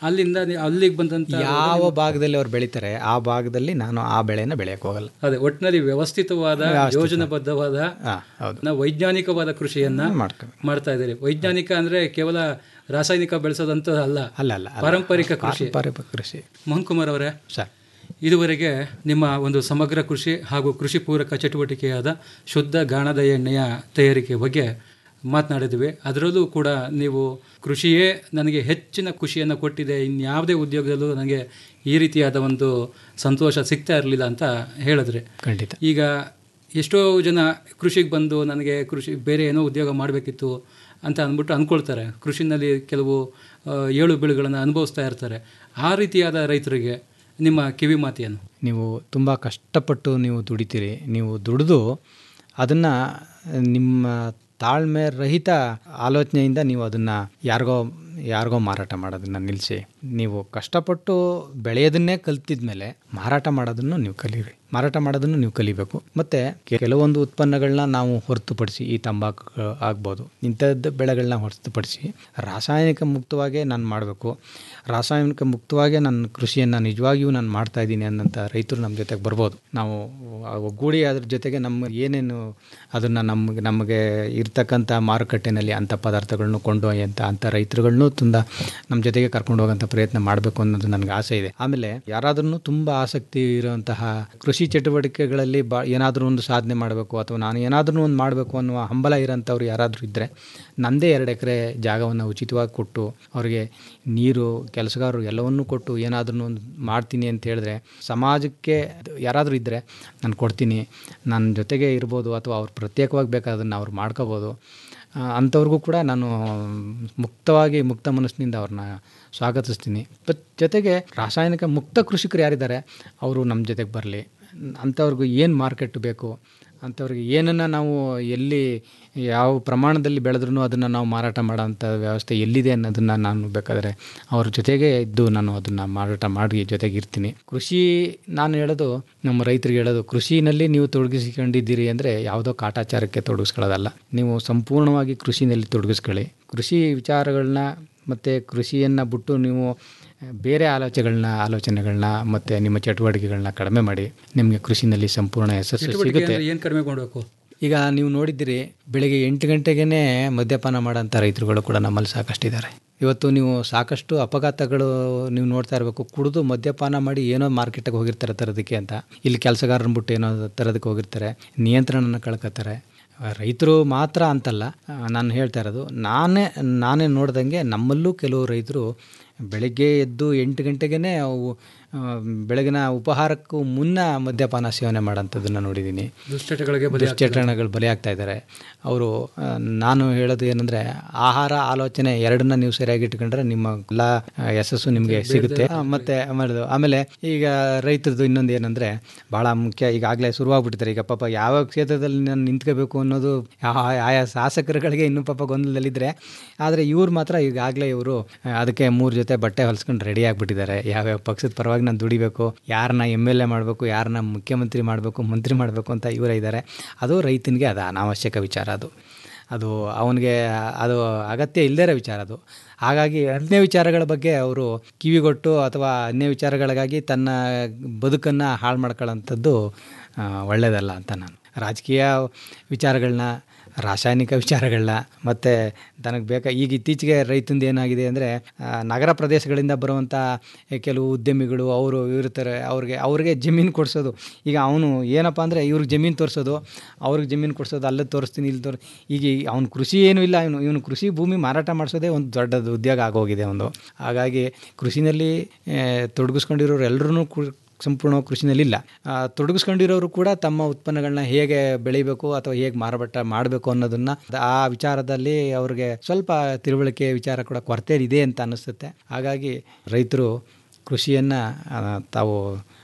ಅಲ್ಲಿಂದ ನೀ- ಅಲ್ಲಿಗೆ ಬಂದಂತ ಯಾವ ಭಾಗದಲ್ಲಿ ಅವ್ರು ಬೆಳಿತಾರೆ ಆ ಭಾಗದಲ್ಲಿ ನಾನು ಆ ಬೆಳೆನ ಬೆಳೆಯಕ್ಕೆ ಹೋಗಲ್ಲ ಅದೇ ಒಟ್ಟಿನಲ್ಲಿ ವ್ಯವಸ್ಥಿತವಾದ ವ್ಯವಸ್ಥಿತ. ಯೋಜನಾಬದ್ಧವಾದ ಹಾ, ಹೌದು. ನಾವು ವೈಜ್ಞಾನಿಕವಾದ ಕೃಷಿಯನ್ನ ಮಾಡ್ಕೊ- ಮಾಡ್ತಾ ಇದ್ದೀರಿ ವೈಜ್ಞಾನಿಕ ಅಂದ್ರೆ ಕೇವಲ ರಾಸಾಯನಿಕ ಬೆಳೆಸೋದಂತ ಅಲ್ಲ ಅಲ್ಲ ಅಲ್ಲ ಅಲ್ಲ. ಪಾರಂಪರಿಕ ಕೃಷಿ ಪಾರಂಪರಿಕ ಕೃಷಿ ಮೋಹನ್ ಕುಮಾರ್ ಅವರೇ ಸರ್ ಇದುವರೆಗೆ ನಿಮ್ಮ ಒಂದು ಸಮಗ್ರ ಕೃಷಿ ಹಾಗೂ ಕೃಷಿ ಪೂರಕ ಚಟುವಟಿಕೆಯಾದ ಶುದ್ಧ ಗಾಣದ ಎಣ್ಣೆಯ ತಯಾರಿಕೆ ಬಗ್ಗೆ ಮಾತನಾಡಿದ್ವಿ ಅದರಲ್ಲೂ ಕೂಡ ನೀವು ಕೃಷಿಯೇ ನನಗೆ ಹೆಚ್ಚಿನ ಖುಷಿಯನ್ನು ಕೊಟ್ಟಿದೆ ಇನ್ಯಾವುದೇ ಉದ್ಯೋಗದಲ್ಲೂ ನನಗೆ ಈ ರೀತಿಯಾದ ಒಂದು ಸಂತೋಷ ಸಿಗ್ತಾ ಇರಲಿಲ್ಲ ಅಂತ ಹೇಳಿದ್ರಿ ಖಂಡಿತ ಈಗ ಎಷ್ಟೋ ಜನ ಕೃಷಿಗೆ ಬಂದು ನನಗೆ ಕೃಷಿ ಬೇರೆ ಏನೋ ಉದ್ಯೋಗ ಮಾಡಬೇಕಿತ್ತು ಅಂತ ಅಂದ್ಬಿಟ್ಟು ಅಂದ್ಕೊಳ್ತಾರೆ ಕೃಷಿನಲ್ಲಿ ಕೆಲವು ಆ, ಏಳು ಬೀಳುಗಳನ್ನು ಅನುಭವಿಸ್ತಾ ಇರ್ತಾರೆ ಆ ರೀತಿಯಾದ ರೈತರಿಗೆ ನಿಮ್ಮ ಕಿವಿ ಮಾತೇನು ನೀವು ತುಂಬ ಕಷ್ಟಪಟ್ಟು ನೀವು ದುಡಿತೀರಿ ನೀವು ದುಡಿದು ಅದನ್ನು ನಿಮ್ಮ ತಾಳ್ಮೆ ರಹಿತ ಆಲೋಚನೆಯಿಂದ ನೀವು ಅದನ್ನು ಯಾರಿಗೋ ಯಾರಿಗೋ ಮಾರಾಟ ಮಾಡೋದನ್ನು ನಿಲ್ಲಿಸಿ ನೀವು ಕಷ್ಟಪಟ್ಟು ಬೆಳೆಯೋದನ್ನೇ ಕಲ್ತಿದ್ಮೇಲೆ ಮಾರಾಟ ಮಾಡೋದನ್ನು ನೀವು ಕಲೀರಿ ಮಾರಾಟ ಮಾಡೋದನ್ನು ನೀವು ಕಲಿಬೇಕು ಮತ್ತು ಕೆಲವೊಂದು ಉತ್ಪನ್ನಗಳನ್ನ ನಾವು ಹೊರತುಪಡಿಸಿ ಈ ತಂಬಾಕು ಆಗ್ಬೋದು ಇಂಥದ್ದು ಬೆಳೆಗಳನ್ನ ಹೊರತುಪಡಿಸಿ ರಾಸಾಯನಿಕ ಮುಕ್ತವಾಗೇ ನಾನು ಮಾಡಬೇಕು ರಾಸಾಯನಿಕ ಮುಕ್ತವಾಗೇ ನನ್ನ ಕೃಷಿಯನ್ನು ನಿಜವಾಗಿಯೂ ನಾನು ಮಾಡ್ತಾ ಇದ್ದೀನಿ ಅನ್ನೋಂಥ ರೈತರು ನಮ್ಮ ಜೊತೆಗೆ ಬರ್ಬೋದು ನಾವು ಒಗ್ಗೂಡಿ ಅದ್ರ ಜೊತೆಗೆ ನಮ್ಮ ಏನೇನು ಅದನ್ನು ನಮಗೆ ನಮಗೆ ಇರ್ತಕ್ಕಂಥ ಮಾರುಕಟ್ಟೆನಲ್ಲಿ ಅಂಥ ಪದಾರ್ಥಗಳನ್ನ ಕೊಂಡೊಯ್ಯಂಥ ಅಂಥ ರೈತರುಗಳನ್ನೂ ತುಂಬ ನಮ್ಮ ಜೊತೆಗೆ ಕರ್ಕೊಂಡು ಹೋಗೋಂಥ ಪ್ರಯತ್ನ ಮಾಡಬೇಕು ಅನ್ನೋದು ನನಗೆ ಆಸೆ ಇದೆ ಆಮೇಲೆ ಯಾರಾದ್ರೂ ತುಂಬ ಆಸಕ್ತಿ ಇರುವಂತಹ ಕೃಷಿ ಚಟುವಟಿಕೆಗಳಲ್ಲಿ ಬಾ ಏನಾದರೂ ಒಂದು ಸಾಧನೆ ಮಾಡಬೇಕು ಅಥವಾ ನಾನು ಏನಾದರೂ ಒಂದು ಮಾಡಬೇಕು ಅನ್ನುವ ಹಂಬಲ ಇರೋಂಥವ್ರು ಯಾರಾದರೂ ಇದ್ದರೆ ನನ್ನದೇ ಎರಡು ಎಕರೆ ಜಾಗವನ್ನು ಉಚಿತವಾಗಿ ಕೊಟ್ಟು ಅವರಿಗೆ ನೀರು ಕೆಲಸಗಾರರು ಎಲ್ಲವನ್ನೂ ಕೊಟ್ಟು ಏನಾದರೂ ಒಂದು ಮಾಡ್ತೀನಿ ಅಂತ ಹೇಳಿದ್ರೆ ಸಮಾಜಕ್ಕೆ ಯಾರಾದರೂ ಇದ್ದರೆ ನಾನು ಕೊಡ್ತೀನಿ ನನ್ನ ಜೊತೆಗೆ ಇರ್ಬೋದು ಅಥವಾ ಅವ್ರು ಪ್ರತ್ಯೇಕವಾಗಿ ಬೇಕಾದನ್ನು ಅವ್ರು ಮಾಡ್ಕೋಬೋದು ಆ, ಅಂಥವ್ರಿಗೂ ಕೂಡ ನಾನು ಮುಕ್ತವಾಗಿ ಮುಕ್ತ ಮನಸ್ಸಿನಿಂದ ಅವ್ರನ್ನ ಸ್ವಾಗತಿಸ್ತೀನಿ ಬಟ್ ಜೊತೆಗೆ ರಾಸಾಯನಿಕ ಮುಕ್ತ ಕೃಷಿಕರು ಯಾರಿದ್ದಾರೆ ಅವರು ನಮ್ಮ ಜೊತೆಗೆ ಬರಲಿ ಅಂಥವ್ರಿಗೂ ಏನು ಮಾರ್ಕೆಟ್ ಬೇಕು ಅಂಥವ್ರಿಗೆ ಏನನ್ನು ನಾವು ಎಲ್ಲಿ ಯಾವ ಪ್ರಮಾಣದಲ್ಲಿ ಬೆಳೆದ್ರೂ ಅದನ್ನು ನಾವು ಮಾರಾಟ ಮಾಡೋಂಥ ವ್ಯವಸ್ಥೆ ಎಲ್ಲಿದೆ ಅನ್ನೋದನ್ನು ನಾನು ಬೇಕಾದರೆ ಅವ್ರ ಜೊತೆಗೆ ಇದ್ದು ನಾನು ಅದನ್ನು ಮಾರಾಟ ಮಾಡಿ ಜೊತೆಗೆ ಇರ್ತೀನಿ ಕೃಷಿ ನಾನು ಹೇಳೋದು ನಮ್ಮ ರೈತರಿಗೆ ಹೇಳೋದು ಕೃಷಿನಲ್ಲಿ ನೀವು ತೊಡಗಿಸಿಕೊಂಡಿದ್ದೀರಿ ಅಂದರೆ ಯಾವುದೋ ಕಾಟಾಚಾರಕ್ಕೆ ತೊಡಗಿಸ್ಕೊಳ್ಳೋದಲ್ಲ ನೀವು ಸಂಪೂರ್ಣವಾಗಿ ಕೃಷಿನಲ್ಲಿ ತೊಡಗಿಸ್ಕೊಳ್ಳಿ ಕೃಷಿ ವಿಚಾರಗಳನ್ನ ಮತ್ತು ಕೃಷಿಯನ್ನು ಬಿಟ್ಟು ನೀವು ಬೇರೆ ಆಲೋಚನೆಗಳನ್ನ ಆಲೋಚನೆಗಳನ್ನ ಮತ್ತು ನಿಮ್ಮ ಚಟುವಟಿಕೆಗಳನ್ನ ಕಡಿಮೆ ಮಾಡಿ ನಿಮಗೆ ಕೃಷಿನಲ್ಲಿ ಸಂಪೂರ್ಣ ಯಶಸ್ಸು ಚಟುವಟಿಕೆ ಸಿಗುತ್ತೆ ಅಂದ್ರೆ ಏನು ಕಡಿಮೆ ಮಾಡಬೇಕು ಈಗ ನೀವು ನೋಡಿದ್ದೀರಿ ಬೆಳಗ್ಗೆ ಎಂಟು ಗಂಟೆಗೇ ಮದ್ಯಪಾನ ಮಾಡೋಂಥ ರೈತರುಗಳು ಕೂಡ ನಮ್ಮಲ್ಲಿ ಸಾಕಷ್ಟಿದ್ದಾರೆ ಇವತ್ತು ನೀವು ಸಾಕಷ್ಟು ಅಪಘಾತಗಳು ನೀವು ನೋಡ್ತಾ ಇರಬೇಕು ಕುಡಿದು ಮದ್ಯಪಾನ ಮಾಡಿ ಏನೋ ಮಾರ್ಕೆಟಿಗೆ ಹೋಗಿರ್ತಾರೆ ತರೋದಕ್ಕೆ ಅಂತ ಇಲ್ಲಿ ಕೆಲಸಗಾರನ ಬಿಟ್ಟು ಏನೋ ತರೋದಕ್ಕೆ ಹೋಗಿರ್ತಾರೆ ನಿಯಂತ್ರಣನ ಕಳ್ಕೊತಾರೆ ರೈತರು ಮಾತ್ರ ಅಂತಲ್ಲ ಆ, ನಾನು ಹೇಳ್ತಾ ಇರೋದು ನಾನೇ ನಾನೇ ನೋಡ್ದಂಗೆ ನಮ್ಮಲ್ಲೂ ಕೆಲವು ರೈತರು ಬೆಳಗ್ಗೆ ಎದ್ದು ಎಂಟು ಗಂಟೆಗೇ ಅವು ಆ, ಬೆಳಗಿನ ಉಪಹಾರಕ್ಕೂ ಮುನ್ನ ಮದ್ಯಪಾನ ಸೇವನೆ ಮಾಡೋಂಥದ್ದನ್ನು ನೋಡಿದ್ದೀನಿ ದುಶ್ಚಟಗಳಿಗೆ ಬಲಿ ಆಗ್ತಿದ್ದಾರೆ. ದುಶ್ಚಟಗಳು ಬಲಿಯಾಗ್ತಾ ಇದ್ದಾರೆ ಅವರು ಆ, ನಾನು ಹೇಳೋದು ಏನಂದರೆ ಆಹಾರ ಆಲೋಚನೆ ಎರಡನ್ನ ನೀವು ಸರಿಯಾಗಿ ಇಟ್ಕೊಂಡ್ರೆ ನಿಮ್ಮ ಎಲ್ಲ ಆ, ಯಶಸ್ಸು ನಿಮಗೆ ಸಿಗುತ್ತೆ ಆ, ಮತ್ತೆ ಆಮೇಲೆ ಆಮೇಲೆ ಈಗ ರೈತರದ್ದು ಇನ್ನೊಂದು ಏನಂದರೆ ಭಾಳ ಮುಖ್ಯ ಈಗಾಗಲೇ ಶುರುವಾಗ್ಬಿಟ್ಟಿದ್ದಾರೆ ಈಗ ಪಾಪ ಯಾವ ಕ್ಷೇತ್ರದಲ್ಲಿ ನಾನು ನಿಂತ್ಕೋಬೇಕು ಅನ್ನೋದು ಆ- ಆಯಾ ಶಾಸಕರುಗಳಿಗೆ ಇನ್ನೂ ಪಾಪ ಗೊಂದಲದಲ್ಲಿದ್ದರೆ ಆದರೆ ಇವ್ರು ಮಾತ್ರ ಈಗಾಗಲೇ ಇವರು ಅದಕ್ಕೆ ಮೂರು ಜೊತೆ ಬಟ್ಟೆ ಹೊಲಿಸ್ಕೊಂಡು ರೆಡಿ ಆಗಿಬಿಟ್ಟಿದ್ದಾರೆ ಯಾವ್ಯಾವ ಪಕ್ಷದ ಪರವಾಗಿ ನಾನು ದುಡಿಬೇಕು ಯಾರನ್ನ ಎಮ್ ಎಲ್ ಎ ಮಾಡಬೇಕು ಯಾರನ್ನ ಮುಖ್ಯಮಂತ್ರಿ ಮಾಡಬೇಕು ಮಂತ್ರಿ ಮಾಡಬೇಕು ಅಂತ ಇವರೇ ಇದ್ದಾರೆ ಅದು ರೈತನಿಗೆ ಅದು ಅನಾವಶ್ಯಕ ವಿಚಾರ ಅದು ಅದು ಅವನಿಗೆ ಅದು ಅಗತ್ಯ ಇಲ್ಲದೇ ಇರೋ ವಿಚಾರ ಅದು ಹಾಗಾಗಿ ಅನ್ಯ ವಿಚಾರಗಳ ಬಗ್ಗೆ ಅವರು ಕಿವಿಗೊಟ್ಟು ಅಥವಾ ಅನ್ಯ ವಿಚಾರಗಳಿಗಾಗಿ ತನ್ನ ಬದುಕನ್ನು ಹಾಳು ಮಾಡ್ಕೊಳ್ಳೋಂಥದ್ದು ಆ, ಒಳ್ಳೆಯದಲ್ಲ ಅಂತ ನಾನು ರಾಜಕೀಯ ವಿಚಾರಗಳನ್ನ ರಾಸಾಯನಿಕ ವಿಚಾರಗಳನ್ನ ಮತ್ತು ತನಗೆ ಬೇಕಾ ಈಗ ಇತ್ತೀಚೆಗೆ ರೈತಂದು ಏನಾಗಿದೆ ಅಂದರೆ ನಗರ ಪ್ರದೇಶಗಳಿಂದ ಬರುವಂಥ ಕೆಲವು ಉದ್ಯಮಿಗಳು ಅವರು ಇರ್ತಾರೆ ಅವ್ರಿಗೆ ಅವ್ರಿಗೆ ಜಮೀನು ಕೊಡಿಸೋದು ಈಗ ಅವನು ಏನಪ್ಪ ಅಂದರೆ ಇವ್ರಿಗೆ ಜಮೀನು ತೋರಿಸೋದು ಅವ್ರಿಗೆ ಜಮೀನು ಕೊಡಿಸೋದು ಅಲ್ಲೇ ತೋರಿಸ್ತೀನಿ ಇಲ್ಲಿ ತೋರ್ ಈಗ ಅವ್ನು ಕೃಷಿ ಏನೂ ಇಲ್ಲ ಇವನು ಇವನು ಕೃಷಿ ಭೂಮಿ ಮಾರಾಟ ಮಾಡಿಸೋದೇ ಒಂದು ದೊಡ್ಡದು ಉದ್ಯೋಗ ಆಗೋಗಿದೆ ಒಂದು ಹಾಗಾಗಿ ಕೃಷಿನಲ್ಲಿ ಆ, ತೊಡಗಿಸ್ಕೊಂಡಿರೋರು ಎಲ್ಲರೂ ಸಂಪೂರ್ಣ ಕೃಷಿನಲ್ಲಿಲ್ಲ ಆ, ತೊಡಗಿಸ್ಕೊಂಡಿರೋರು ಕೂಡ ತಮ್ಮ ಉತ್ಪನ್ನಗಳನ್ನ ಹೇಗೆ ಬೆಳಿಬೇಕು ಅಥವಾ ಹೇಗೆ ಮಾರಾಟ ಮಾಡಬೇಕು ಅನ್ನೋದನ್ನ ಆ ವಿಚಾರದಲ್ಲಿ ಅವ್ರಿಗೆ ಸ್ವಲ್ಪ ತಿಳುವಳಿಕೆ ವಿಚಾರ ಕೂಡ ಕೊರತೆ ಇದೆ ಅಂತ ಅನಿಸುತ್ತೆ ಹಾಗಾಗಿ ರೈತರು ಕೃಷಿಯನ್ನು ತಾವು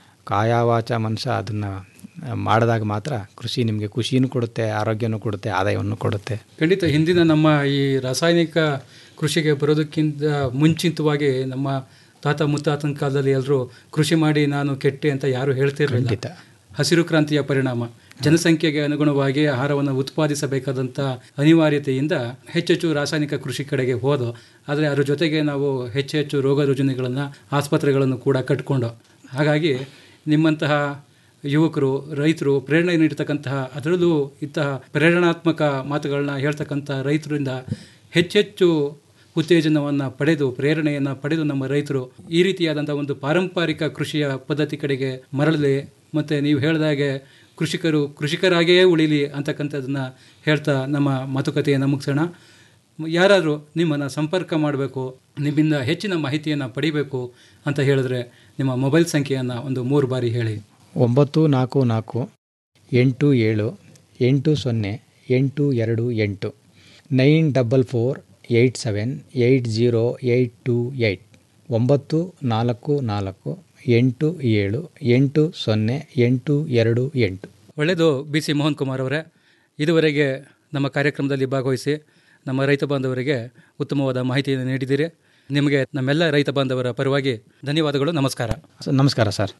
ಕಾಯವಾಚ ಮನಸ್ಸ ಅದನ್ನು ಮಾಡಿದಾಗ ಮಾತ್ರ ಕೃಷಿ ನಿಮಗೆ ಖುಷಿನೂ ಕೊಡುತ್ತೆ ಆರೋಗ್ಯನೂ ಕೊಡುತ್ತೆ ಆದಾಯವನ್ನು ಕೊಡುತ್ತೆ ಖಂಡಿತ ಹಿಂದಿನ ನಮ್ಮ ಈ ರಾಸಾಯನಿಕ ಕೃಷಿಗೆ ಬರೋದಕ್ಕಿಂತ ಮುಂಚಿತವಾಗಿ ನಮ್ಮ ತಾತ ಮುತ್ತಾತನ ಕಾಲದಲ್ಲಿ ಎಲ್ಲರೂ ಕೃಷಿ ಮಾಡಿ ನಾನು ಕೆಟ್ಟೆ ಅಂತ ಯಾರು ಹೇಳ್ತಿರ್ಲಿಲ್ಲ ಹಸಿರು ಕ್ರಾಂತಿಯ ಪರಿಣಾಮ ಜನಸಂಖ್ಯೆಗೆ ಅನುಗುಣವಾಗಿ ಆಹಾರವನ್ನು ಉತ್ಪಾದಿಸಬೇಕಾದಂಥ ಅನಿವಾರ್ಯತೆಯಿಂದ ಹೆಚ್ಚೆಚ್ಚು ರಾಸಾಯನಿಕ ಕೃಷಿ ಕಡೆಗೆ ಹೋದೋ ಆದರೆ ಅದರ ಜೊತೆಗೆ ನಾವು ಹೆಚ್ಚು ಹೆಚ್ಚು ರೋಗ ರುಜಿನಗಳನ್ನು ಆಸ್ಪತ್ರೆಗಳನ್ನು ಕೂಡ ಕಟ್ಕೊಂಡು ಹಾಗಾಗಿ ನಿಮ್ಮಂತಹ ಯುವಕರು ರೈತರು ಪ್ರೇರಣೆ ನೀಡತಕ್ಕಂತಹ ಅದರಲ್ಲೂ ಇಂತಹ ಪ್ರೇರಣಾತ್ಮಕ ಮಾತುಗಳನ್ನ ಹೇಳ್ತಕ್ಕಂಥ ರೈತರಿಂದ ಹೆಚ್ಚೆಚ್ಚು ಉತ್ತೇಜನವನ್ನು ಪಡೆದು ಪ್ರೇರಣೆಯನ್ನು ಪಡೆದು ನಮ್ಮ ರೈತರು ಈ ರೀತಿಯಾದಂಥ ಒಂದು ಪಾರಂಪರಿಕ ಕೃಷಿಯ ಪದ್ಧತಿ ಕಡೆಗೆ ಮರಳಲಿ ಮತ್ತು ನೀವು ಹೇಳಿದಾಗೆ ಕೃಷಿಕರು ಕೃಷಿಕರಾಗಿಯೇ ಉಳಿಲಿ ಅಂತಕ್ಕಂಥದ್ದನ್ನು ಹೇಳ್ತಾ ನಮ್ಮ ಮಾತುಕತೆಯನ್ನು ಮುಗಿಸೋಣ ಯಾರಾದರೂ ನಿಮ್ಮನ್ನು ಸಂಪರ್ಕ ಮಾಡಬೇಕು ನಿಮ್ಮಿಂದ ಹೆಚ್ಚಿನ ಮಾಹಿತಿಯನ್ನು ಪಡಿಬೇಕು ಅಂತ ಹೇಳಿದ್ರೆ ನಿಮ್ಮ ಮೊಬೈಲ್ ಸಂಖ್ಯೆಯನ್ನು ಒಂದು ಮೂರು ಬಾರಿ ಹೇಳಿ ಒಂಬತ್ತು ನಾಲ್ಕು ನಾಲ್ಕು ಎಂಟು ಏಳು ಎಂಟು ಸೊನ್ನೆ ಎಂಟು ಎರಡು ಎಂಟು nine double four eight seven eight zero eight two eight ಒಂಬತ್ತು ನಾಲ್ಕು ನಾಲ್ಕು ಎಂಟು ಏಳು ಎಂಟು ಸೊನ್ನೆ ಎಂಟು ಎರಡು ಎಂಟು ಒಳ್ಳೆಯದು ಬಿ ಸಿ ಮೋಹನ್ ಕುಮಾರ್ ಅವರೇ ಇದುವರೆಗೆ ನಮ್ಮ ಕಾರ್ಯಕ್ರಮದಲ್ಲಿ ಭಾಗವಹಿಸಿ ನಮ್ಮ ರೈತ ಬಾಂಧವರಿಗೆ ಉತ್ತಮವಾದ ಮಾಹಿತಿಯನ್ನು ನೀಡಿದ್ದೀರಿ ನಿಮಗೆ ನಮ್ಮೆಲ್ಲ ರೈತ ಬಾಂಧವರ ಪರವಾಗಿ ಧನ್ಯವಾದಗಳು ನಮಸ್ಕಾರ ನಮಸ್ಕಾರ ಸರ್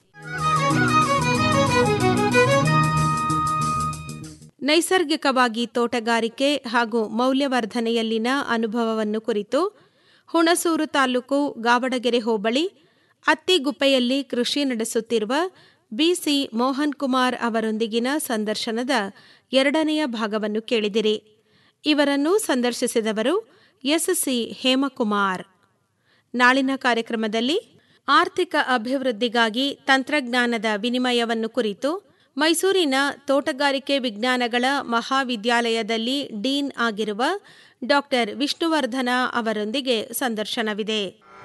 ನೈಸರ್ಗಿಕವಾಗಿ ತೋಟಗಾರಿಕೆ ಹಾಗೂ ಮೌಲ್ಯವರ್ಧನೆಯಲ್ಲಿನ ಅನುಭವವನ್ನು ಕುರಿತು ಹುಣಸೂರು ತಾಲೂಕು ಗಾವಡಗೆರೆ ಹೋಬಳಿ ಅತ್ತಿಗುಪ್ಪೆಯಲ್ಲಿ ಕೃಷಿ ನಡೆಸುತ್ತಿರುವ ಬಿಸಿ ಮೋಹನ್ ಕುಮಾರ್ ಅವರೊಂದಿಗಿನ ಸಂದರ್ಶನದ ಎರಡನೆಯ ಭಾಗವನ್ನು ಕೇಳಿದಿರಿ ಇವರನ್ನು ಸಂದರ್ಶಿಸಿದವರು ಎಸ್ಸಿ ಹೇಮಕುಮಾರ್ ನಾಳಿನ ಕಾರ್ಯಕ್ರಮದಲ್ಲಿ ಆರ್ಥಿಕ ಅಭಿವೃದ್ಧಿಗಾಗಿ ತಂತ್ರಜ್ಞಾನದ ವಿನಿಮಯವನ್ನು ಕುರಿತು ಮೈಸೂರಿನ ತೋಟಗಾರಿಕೆ ವಿಜ್ಞಾನಗಳ ಮಹಾವಿದ್ಯಾಲಯದಲ್ಲಿ ಡೀನ್ ಆಗಿರುವ ಡಾಕ್ಟರ್ ವಿಷ್ಣುವರ್ಧನ ಅವರೊಂದಿಗೆ ಸಂದರ್ಶನವಿದೆ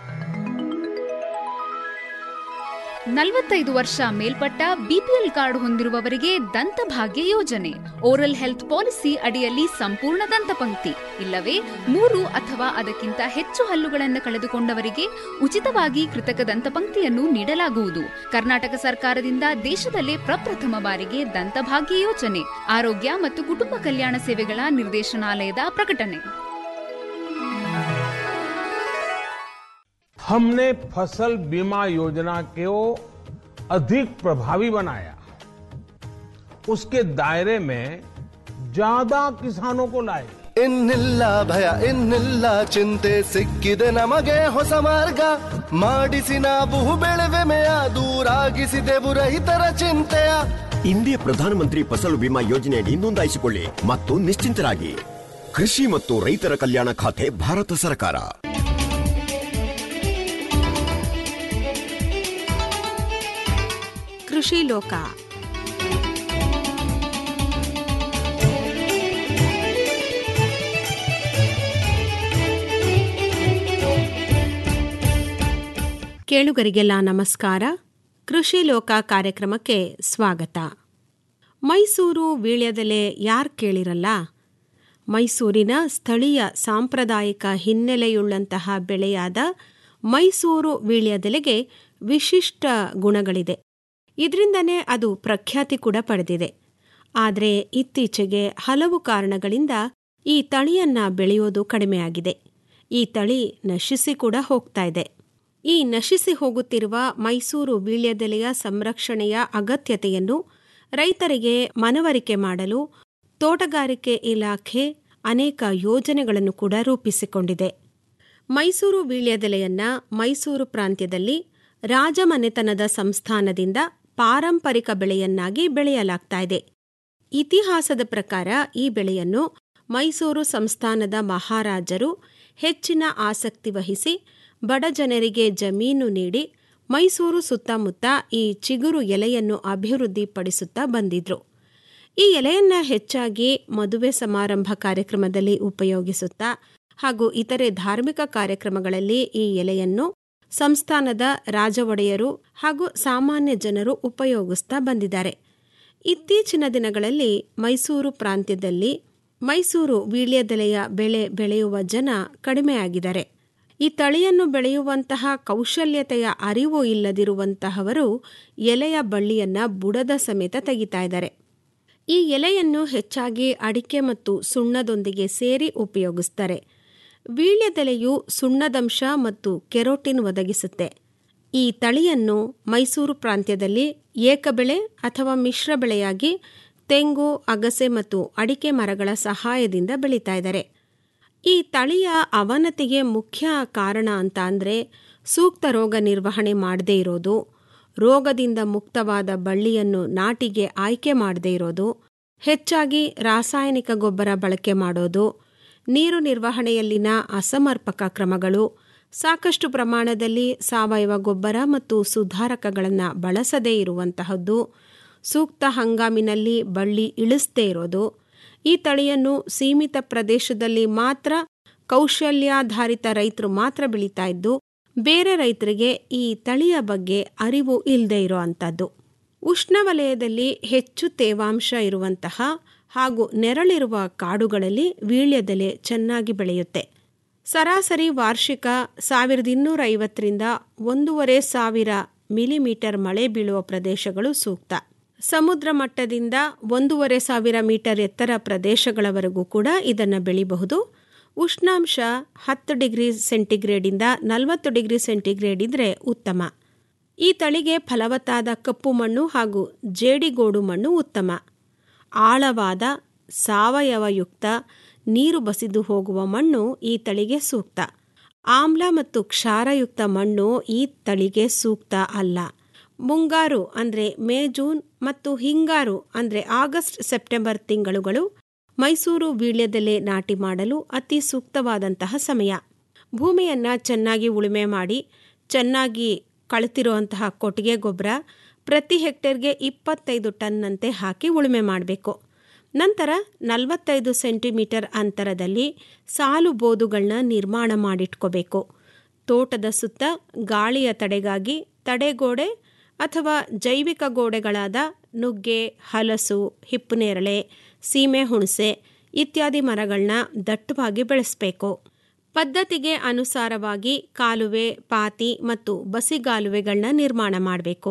ನಲವತ್ತೈದು ವರ್ಷ ಮೇಲ್ಪಟ್ಟ ಬಿಪಿಎಲ್ ಕಾರ್ಡ್ ಹೊಂದಿರುವವರಿಗೆ ದಂತಭಾಗ್ಯ ಯೋಜನೆ ಓರಲ್ ಹೆಲ್ತ್ ಪಾಲಿಸಿ ಅಡಿಯಲ್ಲಿ ಸಂಪೂರ್ಣ ದಂತಪಂಕ್ತಿ ಇಲ್ಲವೇ ಮೂರು ಅಥವಾ ಅದಕ್ಕಿಂತ ಹೆಚ್ಚು ಹಲ್ಲುಗಳನ್ನು ಕಳೆದುಕೊಂಡವರಿಗೆ ಉಚಿತವಾಗಿ ಕೃತಕ ದಂತಪಂಕ್ತಿಯನ್ನು ನೀಡಲಾಗುವುದು ಕರ್ನಾಟಕ ಸರ್ಕಾರದಿಂದ ದೇಶದಲ್ಲೇ ಪ್ರಪ್ರಥಮ ಬಾರಿಗೆ ದಂತಭಾಗ್ಯ ಯೋಜನೆ ಆರೋಗ್ಯ ಮತ್ತು ಕುಟುಂಬ ಕಲ್ಯಾಣ ಸೇವೆಗಳ ನಿರ್ದೇಶನಾಲಯದ ಪ್ರಕಟಣೆ हमने फसल बीमा योजना को अधिक प्रभावी बनाया उसके दायरे में ज्यादा किसानों को लाए ಇನ್ನಿಲ್ಲ ಭಯ ಇನ್ನಿಲ್ಲ ಚಿಂತೆ ಸಿಕ್ಕಿದೆ ನಮಗೆ ಹೊಸ ಮಾರ್ಗ ಮಾಡಿಸಿ ನಾವು ಬೆಳೆವೆಮೆಯ ದೂರಾಗಿಸಿದೆವು ರೈತರ ಚಿಂತೆಯ ಇಂದಿಯ ಪ್ರಧಾನಮಂತ್ರಿ ಫಸಲು ಬಿಮಾ ಯೋಜನೆಯಡಿ ನೋಂದಾಯಿಸಿಕೊಳ್ಳಿ ಮತ್ತು ನಿಶ್ಚಿಂತರಾಗಿ ಕೃಷಿ ಮತ್ತು ರೈತರ ಕಲ್ಯಾಣ ಖಾತೆ ಭಾರತ ಸರ್ಕಾರ ಕೃಷಿ ಲೋಕ ಕೇಳುಗರಿಗೆಲ್ಲ ನಮಸ್ಕಾರ ಕೃಷಿ ಲೋಕ ಕಾರ್ಯಕ್ರಮಕ್ಕೆ ಸ್ವಾಗತ ಮೈಸೂರು ವೀಳ್ಯದೆಲೆ ಯಾರ್ ಕೇಳಿರಲ್ಲ ಮೈಸೂರಿನ ಸ್ಥಳೀಯ ಸಾಂಪ್ರದಾಯಿಕ ಹಿನ್ನೆಲೆಯುಳ್ಳಂತಹ ಬೆಳೆಯಾದ ಮೈಸೂರು ವೀಳ್ಯದೆಲೆಗೆ ವಿಶಿಷ್ಟ ಗುಣಗಳಿದೆ ಇದರಿಂದನೇ ಅದು ಪ್ರಖ್ಯಾತಿ ಕೂಡ ಪಡೆದಿದೆ ಆದರೆ ಇತ್ತೀಚೆಗೆ ಹಲವು ಕಾರಣಗಳಿಂದ ಈ ತಳಿಯನ್ನ ಬೆಳೆಯೋದು ಕಡಿಮೆಯಾಗಿದೆ ಈ ತಳಿ ನಶಿಸಿ ಕೂಡ ಹೋಗ್ತಾ ಇದೆ ಈ ನಶಿಸಿ ಹೋಗುತ್ತಿರುವ ಮೈಸೂರು ವೀಳ್ಯದೆಲೆಯ ಸಂರಕ್ಷಣೆಯ ಅಗತ್ಯತೆಯನ್ನು ರೈತರಿಗೆ ಮನವರಿಕೆ ಮಾಡಲು ತೋಟಗಾರಿಕೆ ಇಲಾಖೆ ಅನೇಕ ಯೋಜನೆಗಳನ್ನು ಕೂಡ ರೂಪಿಸಿಕೊಂಡಿದೆ ಮೈಸೂರು ವೀಳ್ಯದೆಲೆಯನ್ನ ಮೈಸೂರು ಪ್ರಾಂತ್ಯದಲ್ಲಿ ರಾಜಮನೆತನದ ಸಂಸ್ಥಾನದಿಂದ ಪಾರಂಪರಿಕ ಬೆಳೆಯನ್ನಾಗಿ ಬೆಳೆಯಲಾಗ್ತಾ ಇದೆ ಇತಿಹಾಸದ ಪ್ರಕಾರ ಈ ಬೆಳೆಯನ್ನು ಮೈಸೂರು ಸಂಸ್ಥಾನದ ಮಹಾರಾಜರು ಹೆಚ್ಚಿನ ಆಸಕ್ತಿ ವಹಿಸಿ ಬಡ ಜನರಿಗೆ ಜಮೀನು ನೀಡಿ ಮೈಸೂರು ಸುತ್ತಮುತ್ತ ಈ ಚಿಗುರು ಎಲೆಯನ್ನು ಅಭಿವೃದ್ಧಿಪಡಿಸುತ್ತಾ ಬಂದಿದ್ರು ಈ ಎಲೆಯನ್ನ ಹೆಚ್ಚಾಗಿ ಮದುವೆ ಸಮಾರಂಭ ಕಾರ್ಯಕ್ರಮದಲ್ಲಿ ಉಪಯೋಗಿಸುತ್ತಾ ಹಾಗೂ ಇತರೆ ಧಾರ್ಮಿಕ ಕಾರ್ಯಕ್ರಮಗಳಲ್ಲಿ ಈ ಎಲೆಯನ್ನು ಸಂಸ್ಥಾನದ ರಾಜ ಒಡೆಯರು ಹಾಗೂ ಸಾಮಾನ್ಯ ಜನರು ಉಪಯೋಗಿಸ್ತಾ ಬಂದಿದ್ದಾರೆ ಇತ್ತೀಚಿನ ದಿನಗಳಲ್ಲಿ ಮೈಸೂರು ಪ್ರಾಂತ್ಯದಲ್ಲಿ ಮೈಸೂರು ವೀಳ್ಯದೆಲೆಯ ಬೆಳೆ ಬೆಳೆಯುವ ಜನ ಕಡಿಮೆಯಾಗಿದ್ದಾರೆ ಈ ತಳಿಯನ್ನು ಬೆಳೆಯುವಂತಹ ಕೌಶಲ್ಯತೆಯ ಅರಿವು ಇಲ್ಲದಿರುವಂತಹವರು ಎಲೆಯ ಬಳ್ಳಿಯನ್ನ ಬುಡದ ಸಮೇತ ತೆಗಿತಾ ಇದ್ದಾರೆ ಈ ಎಲೆಯನ್ನು ಹೆಚ್ಚಾಗಿ ಅಡಿಕೆ ಮತ್ತು ಸುಣ್ಣದೊಂದಿಗೆ ಸೇರಿ ಉಪಯೋಗಿಸ್ತಾರೆ ವೀಳ್ಯದೆಲೆಯು ಸುಣ್ಣದಂಶ ಮತ್ತು ಕೆರೋಟಿನ್ ಒದಗಿಸುತ್ತೆ ಈ ತಳಿಯನ್ನು ಮೈಸೂರು ಪ್ರಾಂತ್ಯದಲ್ಲಿ ಏಕಬೆಳೆ ಅಥವಾ ಮಿಶ್ರ ಬೆಳೆಯಾಗಿ ತೆಂಗು ಅಗಸೆ ಮತ್ತು ಅಡಿಕೆ ಮರಗಳ ಸಹಾಯದಿಂದ ಬೆಳೀತಾ ಇದ್ದಾರೆ ಈ ತಳಿಯ ಅವನತಿಗೆ ಮುಖ್ಯ ಕಾರಣ ಅಂತ ಅಂದರೆ ಸೂಕ್ತ ರೋಗ ನಿರ್ವಹಣೆ ಮಾಡದೇ ಇರೋದು ರೋಗದಿಂದ ಮುಕ್ತವಾದ ಬಳ್ಳಿಯನ್ನು ನಾಟಿಗೆ ಆಯ್ಕೆ ಮಾಡದೇ ಇರೋದು ಹೆಚ್ಚಾಗಿ ರಾಸಾಯನಿಕ ಗೊಬ್ಬರ ಬಳಕೆ ಮಾಡೋದು ನೀರು ನಿರ್ವಹಣೆಯಲ್ಲಿನ ಅಸಮರ್ಪಕ ಕ್ರಮಗಳು ಸಾಕಷ್ಟು ಪ್ರಮಾಣದಲ್ಲಿ ಸಾವಯವ ಗೊಬ್ಬರ ಮತ್ತು ಸುಧಾರಕಗಳನ್ನು ಬಳಸದೇ ಇರುವಂತಹದ್ದು ಸೂಕ್ತ ಹಂಗಾಮಿನಲ್ಲಿ ಬಳ್ಳಿ ಇಳಿಸದೇ ಇರೋದು ಈ ತಳಿಯನ್ನು ಸೀಮಿತ ಪ್ರದೇಶದಲ್ಲಿ ಮಾತ್ರ ಕೌಶಲ್ಯಾಧಾರಿತ ರೈತರು ಮಾತ್ರ ಬೆಳೀತಾ ಇದ್ದು ಬೇರೆ ರೈತರಿಗೆ ಈ ತಳಿಯ ಬಗ್ಗೆ ಅರಿವು ಇಲ್ಲದೆ ಇರೋ ಅಂಥದ್ದು ಉಷ್ಣವಲಯದಲ್ಲಿ ಹೆಚ್ಚು ತೇವಾಂಶ ಇರುವಂತಹ ಹಾಗೂ ನೆರಳಿರುವ ಕಾಡುಗಳಲ್ಲಿ ವೀಳ್ಯದೆಲೆ ಚೆನ್ನಾಗಿ ಬೆಳೆಯುತ್ತೆ ಸರಾಸರಿ ವಾರ್ಷಿಕ ಸಾವಿರದ ಇನ್ನೂರ ಐವತ್ತರಿಂದ ಒಂದೂವರೆ ಸಾವಿರ ಮಿಲಿಮೀಟರ್ ಮಳೆ ಬೀಳುವ ಪ್ರದೇಶಗಳು ಸೂಕ್ತ ಸಮುದ್ರ ಮಟ್ಟದಿಂದ ಒಂದೂವರೆ ಸಾವಿರ ಮೀಟರ್ ಎತ್ತರ ಪ್ರದೇಶಗಳವರೆಗೂ ಕೂಡ ಇದನ್ನು ಬೆಳಿಬಹುದು ಉಷ್ಣಾಂಶ ಹತ್ತು ಡಿಗ್ರಿ ಸೆಂಟಿಗ್ರೇಡಿಂದ ನಲವತ್ತು ಡಿಗ್ರಿ ಸೆಂಟಿಗ್ರೇಡ್ ಇದ್ರೆ ಉತ್ತಮ ಈ ತಳಿಗೆ ಫಲವತ್ತಾದ ಕಪ್ಪು ಮಣ್ಣು ಹಾಗೂ ಜೇಡಿಗೋಡು ಮಣ್ಣು ಉತ್ತಮ ಆಳವಾದ ಸಾವಯವಯುಕ್ತ ನೀರು ಬಸಿದು ಹೋಗುವ ಮಣ್ಣು ಈ ತಳಿಗೆ ಸೂಕ್ತ ಆಮ್ಲ ಮತ್ತು ಕ್ಷಾರಯುಕ್ತ ಮಣ್ಣು ಈ ತಳಿಗೆ ಸೂಕ್ತ ಅಲ್ಲ ಮುಂಗಾರು ಅಂದರೆ ಮೇ ಜೂನ್ ಮತ್ತು ಹಿಂಗಾರು ಅಂದರೆ ಆಗಸ್ಟ್ ಸೆಪ್ಟೆಂಬರ್ ತಿಂಗಳುಗಳು ಮೈಸೂರು ವೀಳ್ಯದೆಲೆ ನಾಟಿ ಮಾಡಲು ಅತಿ ಸೂಕ್ತವಾದಂತಹ ಸಮಯ ಭೂಮಿಯನ್ನು ಚೆನ್ನಾಗಿ ಉಳುಮೆ ಮಾಡಿ ಚೆನ್ನಾಗಿ ಕಳೆತಿರುವಂತಹ ಕೊಟ್ಟಿಗೆ ಗೊಬ್ಬರ ಪ್ರತಿ ಹೆಕ್ಟೇರ್ಗೆ ಇಪ್ಪತ್ತೈದು ಟನ್ನಂತೆ ಹಾಕಿ ಉಳುಮೆ ಮಾಡಬೇಕು ನಂತರ ನಲವತ್ತೈದು ಸೆಂಟಿಮೀಟರ್ ಅಂತರದಲ್ಲಿ ಸಾಲು ಬೋದುಗಳನ್ನ ನಿರ್ಮಾಣ ಮಾಡಿಟ್ಕೋಬೇಕು ತೋಟದ ಸುತ್ತ ಗಾಳಿಯ ತಡೆಗಾಗಿ ತಡೆಗೋಡೆ ಅಥವಾ ಜೈವಿಕ ಗೋಡೆಗಳಾದ ನುಗ್ಗೆ ಹಲಸು ಹಿಪ್ಪುನೇರಳೆ ಸೀಮೆ ಹುಣಸೆ ಇತ್ಯಾದಿ ಮರಗಳನ್ನ ದಟ್ಟವಾಗಿ ಬೆಳೆಸಬೇಕು ಪದ್ಧತಿಗೆ ಅನುಸಾರವಾಗಿ ಕಾಲುವೆ ಪಾತಿ ಮತ್ತು ಬಸಿಗಾಲುವೆಗಳನ್ನ ನಿರ್ಮಾಣ ಮಾಡಬೇಕು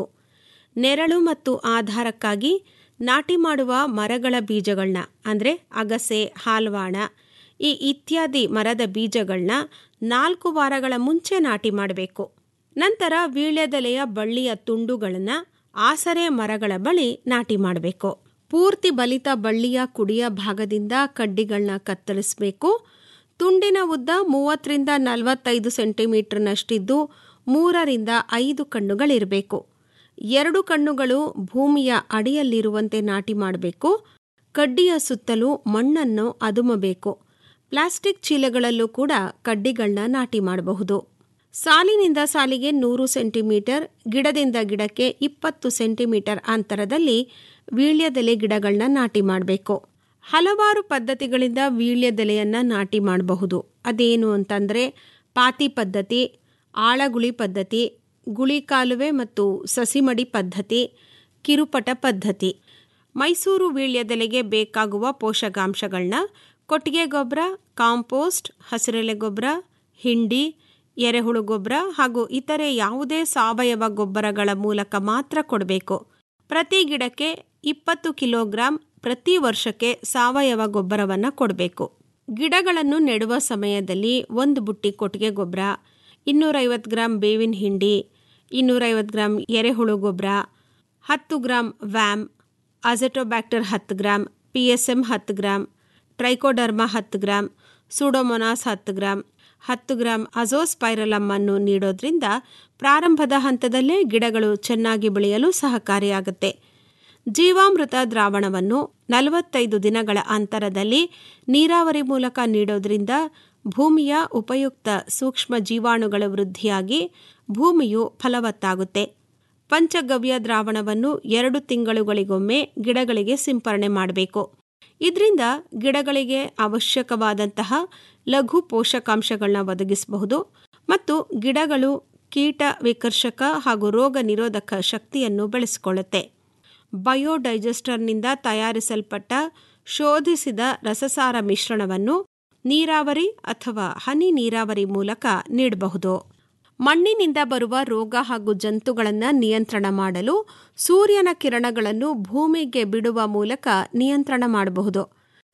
ನೆರಳು ಮತ್ತು ಆಧಾರಕ್ಕಾಗಿ ನಾಟಿ ಮಾಡುವ ಮರಗಳ ಬೀಜಗಳನ್ನ ಅಂದರೆ ಅಗಸೆ ಹಾಲ್ವಾಣ ಈ ಇತ್ಯಾದಿ ಮರದ ಬೀಜಗಳನ್ನ ನಾಲ್ಕು ವಾರಗಳ ಮುಂಚೆ ನಾಟಿ ಮಾಡಬೇಕು ನಂತರ ವೀಳ್ಯದೆಲೆಯ ಬಳ್ಳಿಯ ತುಂಡುಗಳನ್ನು ಆಸರೆ ಮರಗಳ ಬಳಿ ನಾಟಿ ಮಾಡಬೇಕು ಪೂರ್ತಿ ಬಲಿತ ಬಳ್ಳಿಯ ಕುಡಿಯ ಭಾಗದಿಂದ ಕಡ್ಡಿಗಳನ್ನ ಕತ್ತರಿಸಬೇಕು ತುಂಡಿನ ಉದ್ದ ಮೂವತ್ತರಿಂದ ನಲವತ್ತೈದು ಸೆಂಟಿಮೀಟರ್ನಷ್ಟಿದ್ದು ಮೂರರಿಂದ ಐದು ಕಣ್ಣುಗಳಿರಬೇಕು ಎರಡು ಕಣ್ಣುಗಳು ಭೂಮಿಯ ಅಡಿಯಲ್ಲಿರುವಂತೆ ನಾಟಿ ಮಾಡಬೇಕು ಕಡ್ಡಿಯ ಸುತ್ತಲೂ ಮಣ್ಣನ್ನು ಅದುಮಬೇಕು ಪ್ಲಾಸ್ಟಿಕ್ ಚೀಲಗಳಲ್ಲೂ ಕೂಡ ಕಡ್ಡಿಗಳನ್ನ ನಾಟಿ ಮಾಡಬಹುದು ಸಾಲಿನಿಂದ ಸಾಲಿಗೆ ನೂರು ಸೆಂಟಿಮೀಟರ್ ಗಿಡದಿಂದ ಗಿಡಕ್ಕೆ ಇಪ್ಪತ್ತು ಸೆಂಟಿಮೀಟರ್ ಅಂತರದಲ್ಲಿ ವೀಳ್ಯದೆಲೆ ಗಿಡಗಳನ್ನ ನಾಟಿ ಮಾಡಬೇಕು ಹಲವಾರು ಪದ್ಧತಿಗಳಿಂದ ವೀಳ್ಯದೆಲೆಯನ್ನು ನಾಟಿ ಮಾಡಬಹುದು ಅದೇನು ಅಂತಂದರೆ ಪಾತಿ ಪದ್ಧತಿ ಆಳಗುಳಿ ಪದ್ಧತಿ ಗುಳಿ ಕಾಲುವೆ ಮತ್ತು ಸಸಿಮಡಿ ಪದ್ಧತಿ ಕಿರುಪಟ ಪದ್ಧತಿ ಮೈಸೂರು ವೀಳ್ಯದೆಲೆಗೆ ಬೇಕಾಗುವ ಪೋಷಕಾಂಶಗಳನ್ನ ಕೊಟ್ಟಿಗೆ ಗೊಬ್ಬರ ಕಾಂಪೋಸ್ಟ್ ಹಸಿರೆಲೆ ಗೊಬ್ಬರ ಹಿಂಡಿ ಎರೆಹುಳು ಗೊಬ್ಬರ ಹಾಗೂ ಇತರೆ ಯಾವುದೇ ಸಾವಯವ ಗೊಬ್ಬರಗಳ ಮೂಲಕ ಮಾತ್ರ ಕೊಡಬೇಕು ಪ್ರತಿ ಗಿಡಕ್ಕೆ ಇಪ್ಪತ್ತು ಕಿಲೋಗ್ರಾಂ ಪ್ರತಿ ವರ್ಷಕ್ಕೆ ಸಾವಯವ ಗೊಬ್ಬರವನ್ನು ಕೊಡಬೇಕು ಗಿಡಗಳನ್ನು ನೆಡುವ ಸಮಯದಲ್ಲಿ ಒಂದು ಬುಟ್ಟಿ ಕೊಟ್ಟಿಗೆ ಗೊಬ್ಬರ ಇನ್ನೂರೈವತ್ತು ಗ್ರಾಂ ಬೇವಿನ ಹಿಂಡಿ ಇನ್ನೂರೈವತ್ತು ಗ್ರಾಂ ಎರೆಹುಳು ಗೊಬ್ಬರ ಹತ್ತು ಗ್ರಾಂ ವ್ಯಾಮ್ ಅಜೆಟೋಬ್ಯಾಕ್ಟರ್ ಹತ್ತು ಗ್ರಾಂ ಪಿ ಎಸ್ ಎಮ್ ಹತ್ತು ಗ್ರಾಂ ಟ್ರೈಕೋಡರ್ಮಾ ಹತ್ತು ಗ್ರಾಂ ಸೂಡೋಮೊನಾಸ್ ಹತ್ತು ಗ್ರಾಂ ಹತ್ತು ಗ್ರಾಂ ಅಜೋಸ್ಪೈರಲಮ್ ಅನ್ನು ನೀಡೋದ್ರಿಂದ ಪ್ರಾರಂಭದ ಹಂತದಲ್ಲೇ ಗಿಡಗಳು ಚೆನ್ನಾಗಿ ಬೆಳೆಯಲು ಸಹಕಾರಿಯಾಗುತ್ತೆ ಜೀವಾಮೃತ ದ್ರಾವಣವನ್ನು ನಲವತ್ತೈದು ದಿನಗಳ ಅಂತರದಲ್ಲಿ ನೀರಾವರಿ ಮೂಲಕ ನೀಡೋದ್ರಿಂದ ಭೂಮಿಯ ಉಪಯುಕ್ತ ಸೂಕ್ಷ್ಮ ಜೀವಾಣುಗಳ ವೃದ್ಧಿಯಾಗಿ ಭೂಮಿಯು ಫಲವತ್ತಾಗುತ್ತೆ ಪಂಚಗವ್ಯ ದ್ರಾವಣವನ್ನು ಎರಡು ತಿಂಗಳುಗಳಿಗೊಮ್ಮೆ ಗಿಡಗಳಿಗೆ ಸಿಂಪರಣೆ ಮಾಡಬೇಕು ಇದರಿಂದ ಗಿಡಗಳಿಗೆ ಅವಶ್ಯಕವಾದಂತಹ ಲಘು ಪೋಷಕಾಂಶಗಳನ್ನ ಒದಗಿಸಬಹುದು ಮತ್ತು ಗಿಡಗಳು ಕೀಟ ವಿಕರ್ಷಕ ಹಾಗೂ ರೋಗ ನಿರೋಧಕ ಶಕ್ತಿಯನ್ನು ಬೆಳೆಸಿಕೊಳ್ಳುತ್ತೆ ಬಯೋಡೈಜೆಸ್ಟರ್ನಿಂದ ತಯಾರಿಸಲ್ಪಟ್ಟ ಶೋಧಿಸಿದ ರಸಸಾರ ಮಿಶ್ರಣವನ್ನು ನೀರಾವರಿ ಅಥವಾ ಹನಿ ನೀರಾವರಿ ಮೂಲಕ ನೀಡಬಹುದು ಮಣ್ಣಿನಿಂದ ಬರುವ ರೋಗ ಹಾಗೂ ಜಂತುಗಳನ್ನು ನಿಯಂತ್ರಣ ಮಾಡಲು ಸೂರ್ಯನ ಕಿರಣಗಳನ್ನು ಭೂಮಿಗೆ ಬಿಡುವ ಮೂಲಕ ನಿಯಂತ್ರಣ ಮಾಡಬಹುದು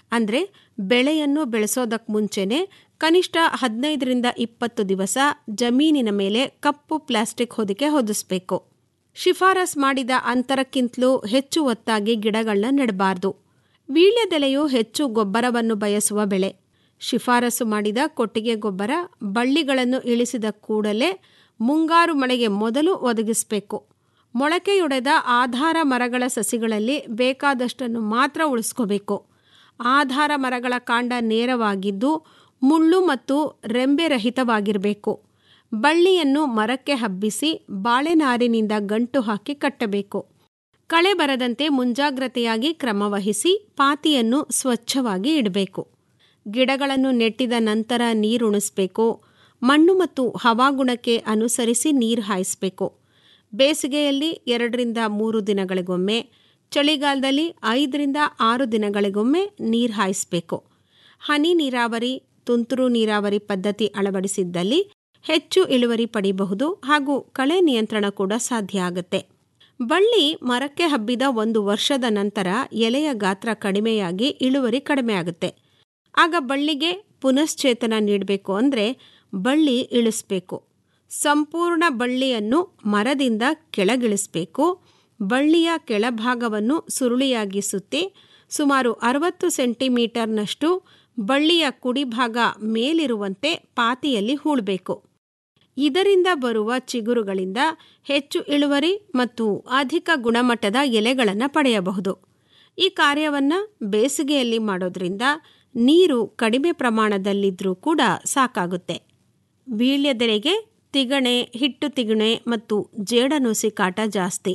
ಅಂದರೆ ಬೆಳೆಯನ್ನು ಬೆಳೆಸೋದಕ್ಕೆ ಮುಂಚೆನೆ ಕನಿಷ್ಠ ಹದಿನೈದರಿಂದ ಇಪ್ಪತ್ತು ದಿವಸ ಜಮೀನಿನ ಮೇಲೆ ಕಪ್ಪು ಪ್ಲಾಸ್ಟಿಕ್ ಹೊದಿಕೆ ಹೊದಿಸ್ಬೇಕು ಶಿಫಾರಸ್ ಮಾಡಿದ ಅಂತರಕ್ಕಿಂತಲೂ ಹೆಚ್ಚು ಒತ್ತಾಗಿ ಗಿಡಗಳನ್ನ ನೆಡಬಾರ್ದು ವೀಳ್ಯದೆಲೆಯು ಹೆಚ್ಚು ಗೊಬ್ಬರವನ್ನು ಬಯಸುವ ಬೆಳೆ ಶಿಫಾರಸು ಮಾಡಿದ ಕೊಟ್ಟಿಗೆ ಗೊಬ್ಬರ ಬಳ್ಳಿಗಳನ್ನು ಇಳಿಸಿದ ಕೂಡಲೇ ಮುಂಗಾರು ಮಳೆಗೆ ಮೊದಲು ಒದಗಿಸಬೇಕು ಮೊಳಕೆಯೊಡೆದ ಆಧಾರ ಮರಗಳ ಸಸಿಗಳಲ್ಲಿ ಬೇಕಾದಷ್ಟನ್ನು ಮಾತ್ರ ಉಳಿಸ್ಕೋಬೇಕು ಆಧಾರ ಮರಗಳ ಕಾಂಡ ನೇರವಾಗಿದ್ದು ಮುಳ್ಳು ಮತ್ತು ರೆಂಬೆ ರಹಿತವಾಗಿರಬೇಕು ಬಳ್ಳಿಯನ್ನು ಮರಕ್ಕೆ ಹಬ್ಬಿಸಿ ಬಾಳೆನಾರಿನಿಂದ ಗಂಟು ಹಾಕಿ ಕಟ್ಟಬೇಕು ಕಳೆ ಬರದಂತೆ ಮುಂಜಾಗ್ರತೆಯಾಗಿ ಕ್ರಮವಹಿಸಿ ಪಾತಿಯನ್ನು ಸ್ವಚ್ಛವಾಗಿ ಇಡಬೇಕು ಗಿಡಗಳನ್ನು ನೆಟ್ಟಿದ ನಂತರ ನೀರುಣಿಸ್ಬೇಕು ಮಣ್ಣು ಮತ್ತು ಹವಾಗುಣಕ್ಕೆ ಅನುಸರಿಸಿ ನೀರು ಹಾಯಿಸಬೇಕು ಬೇಸಿಗೆಯಲ್ಲಿ ಎರಡರಿಂದ ಮೂರು ದಿನಗಳಿಗೊಮ್ಮೆ ಚಳಿಗಾಲದಲ್ಲಿ ಐದರಿಂದ ಆರು ದಿನಗಳಿಗೊಮ್ಮೆ ನೀರು ಹಾಯಿಸಬೇಕು ಹನಿ ನೀರಾವರಿ ತುಂತುರು ನೀರಾವರಿ ಪದ್ಧತಿ ಅಳವಡಿಸಿದ್ದಲ್ಲಿ ಹೆಚ್ಚು ಇಳುವರಿ ಪಡೆಯಬಹುದು ಹಾಗೂ ಕಳೆ ನಿಯಂತ್ರಣ ಕೂಡ ಸಾಧ್ಯ ಆಗುತ್ತೆ ಬಳ್ಳಿ ಮರಕ್ಕೆ ಹಬ್ಬಿದ ಒಂದು ವರ್ಷದ ನಂತರ ಎಲೆಯ ಗಾತ್ರ ಕಡಿಮೆಯಾಗಿ ಇಳುವರಿ ಕಡಿಮೆ ಆಗುತ್ತೆ ಆಗ ಬಳ್ಳಿಗೆ ಪುನಶ್ಚೇತನ ನೀಡಬೇಕು ಅಂದರೆ ಬಳ್ಳಿ ಇಳಿಸ್ಬೇಕು ಸಂಪೂರ್ಣ ಬಳ್ಳಿಯನ್ನು ಮರದಿಂದ ಕೆಳಗಿಳಿಸಬೇಕು ಬಳ್ಳಿಯ ಕೆಳಭಾಗವನ್ನು ಸುರುಳಿಯಾಗಿ ಸುತ್ತಿ ಸುಮಾರು ಅರವತ್ತು ಸೆಂಟಿಮೀಟರ್ನಷ್ಟು ಬಳ್ಳಿಯ ಕುಡಿಭಾಗ ಮೇಲಿರುವಂತೆ ಪಾತಿಯಲ್ಲಿ ಹೂಳಬೇಕು ಇದರಿಂದ ಬರುವ ಚಿಗುರುಗಳಿಂದ ಹೆಚ್ಚು ಇಳುವರಿ ಮತ್ತು ಅಧಿಕ ಗುಣಮಟ್ಟದ ಎಲೆಗಳನ್ನು ಪಡೆಯಬಹುದು ಈ ಕಾರ್ಯವನ್ನು ಬೇಸಿಗೆಯಲ್ಲಿ ಮಾಡೋದ್ರಿಂದ ನೀರು ಕಡಿಮೆ ಪ್ರಮಾಣದಲ್ಲಿದ್ದರೂ ಕೂಡ ಸಾಕಾಗುತ್ತೆ ವೀಳ್ಯದೆಲೆಗೆ ತಿಗಣೆ ಹಿಟ್ಟು ತಿಗಣೆ ಮತ್ತು ಜೇಡನುಸಿ ಕಾಟ ಜಾಸ್ತಿ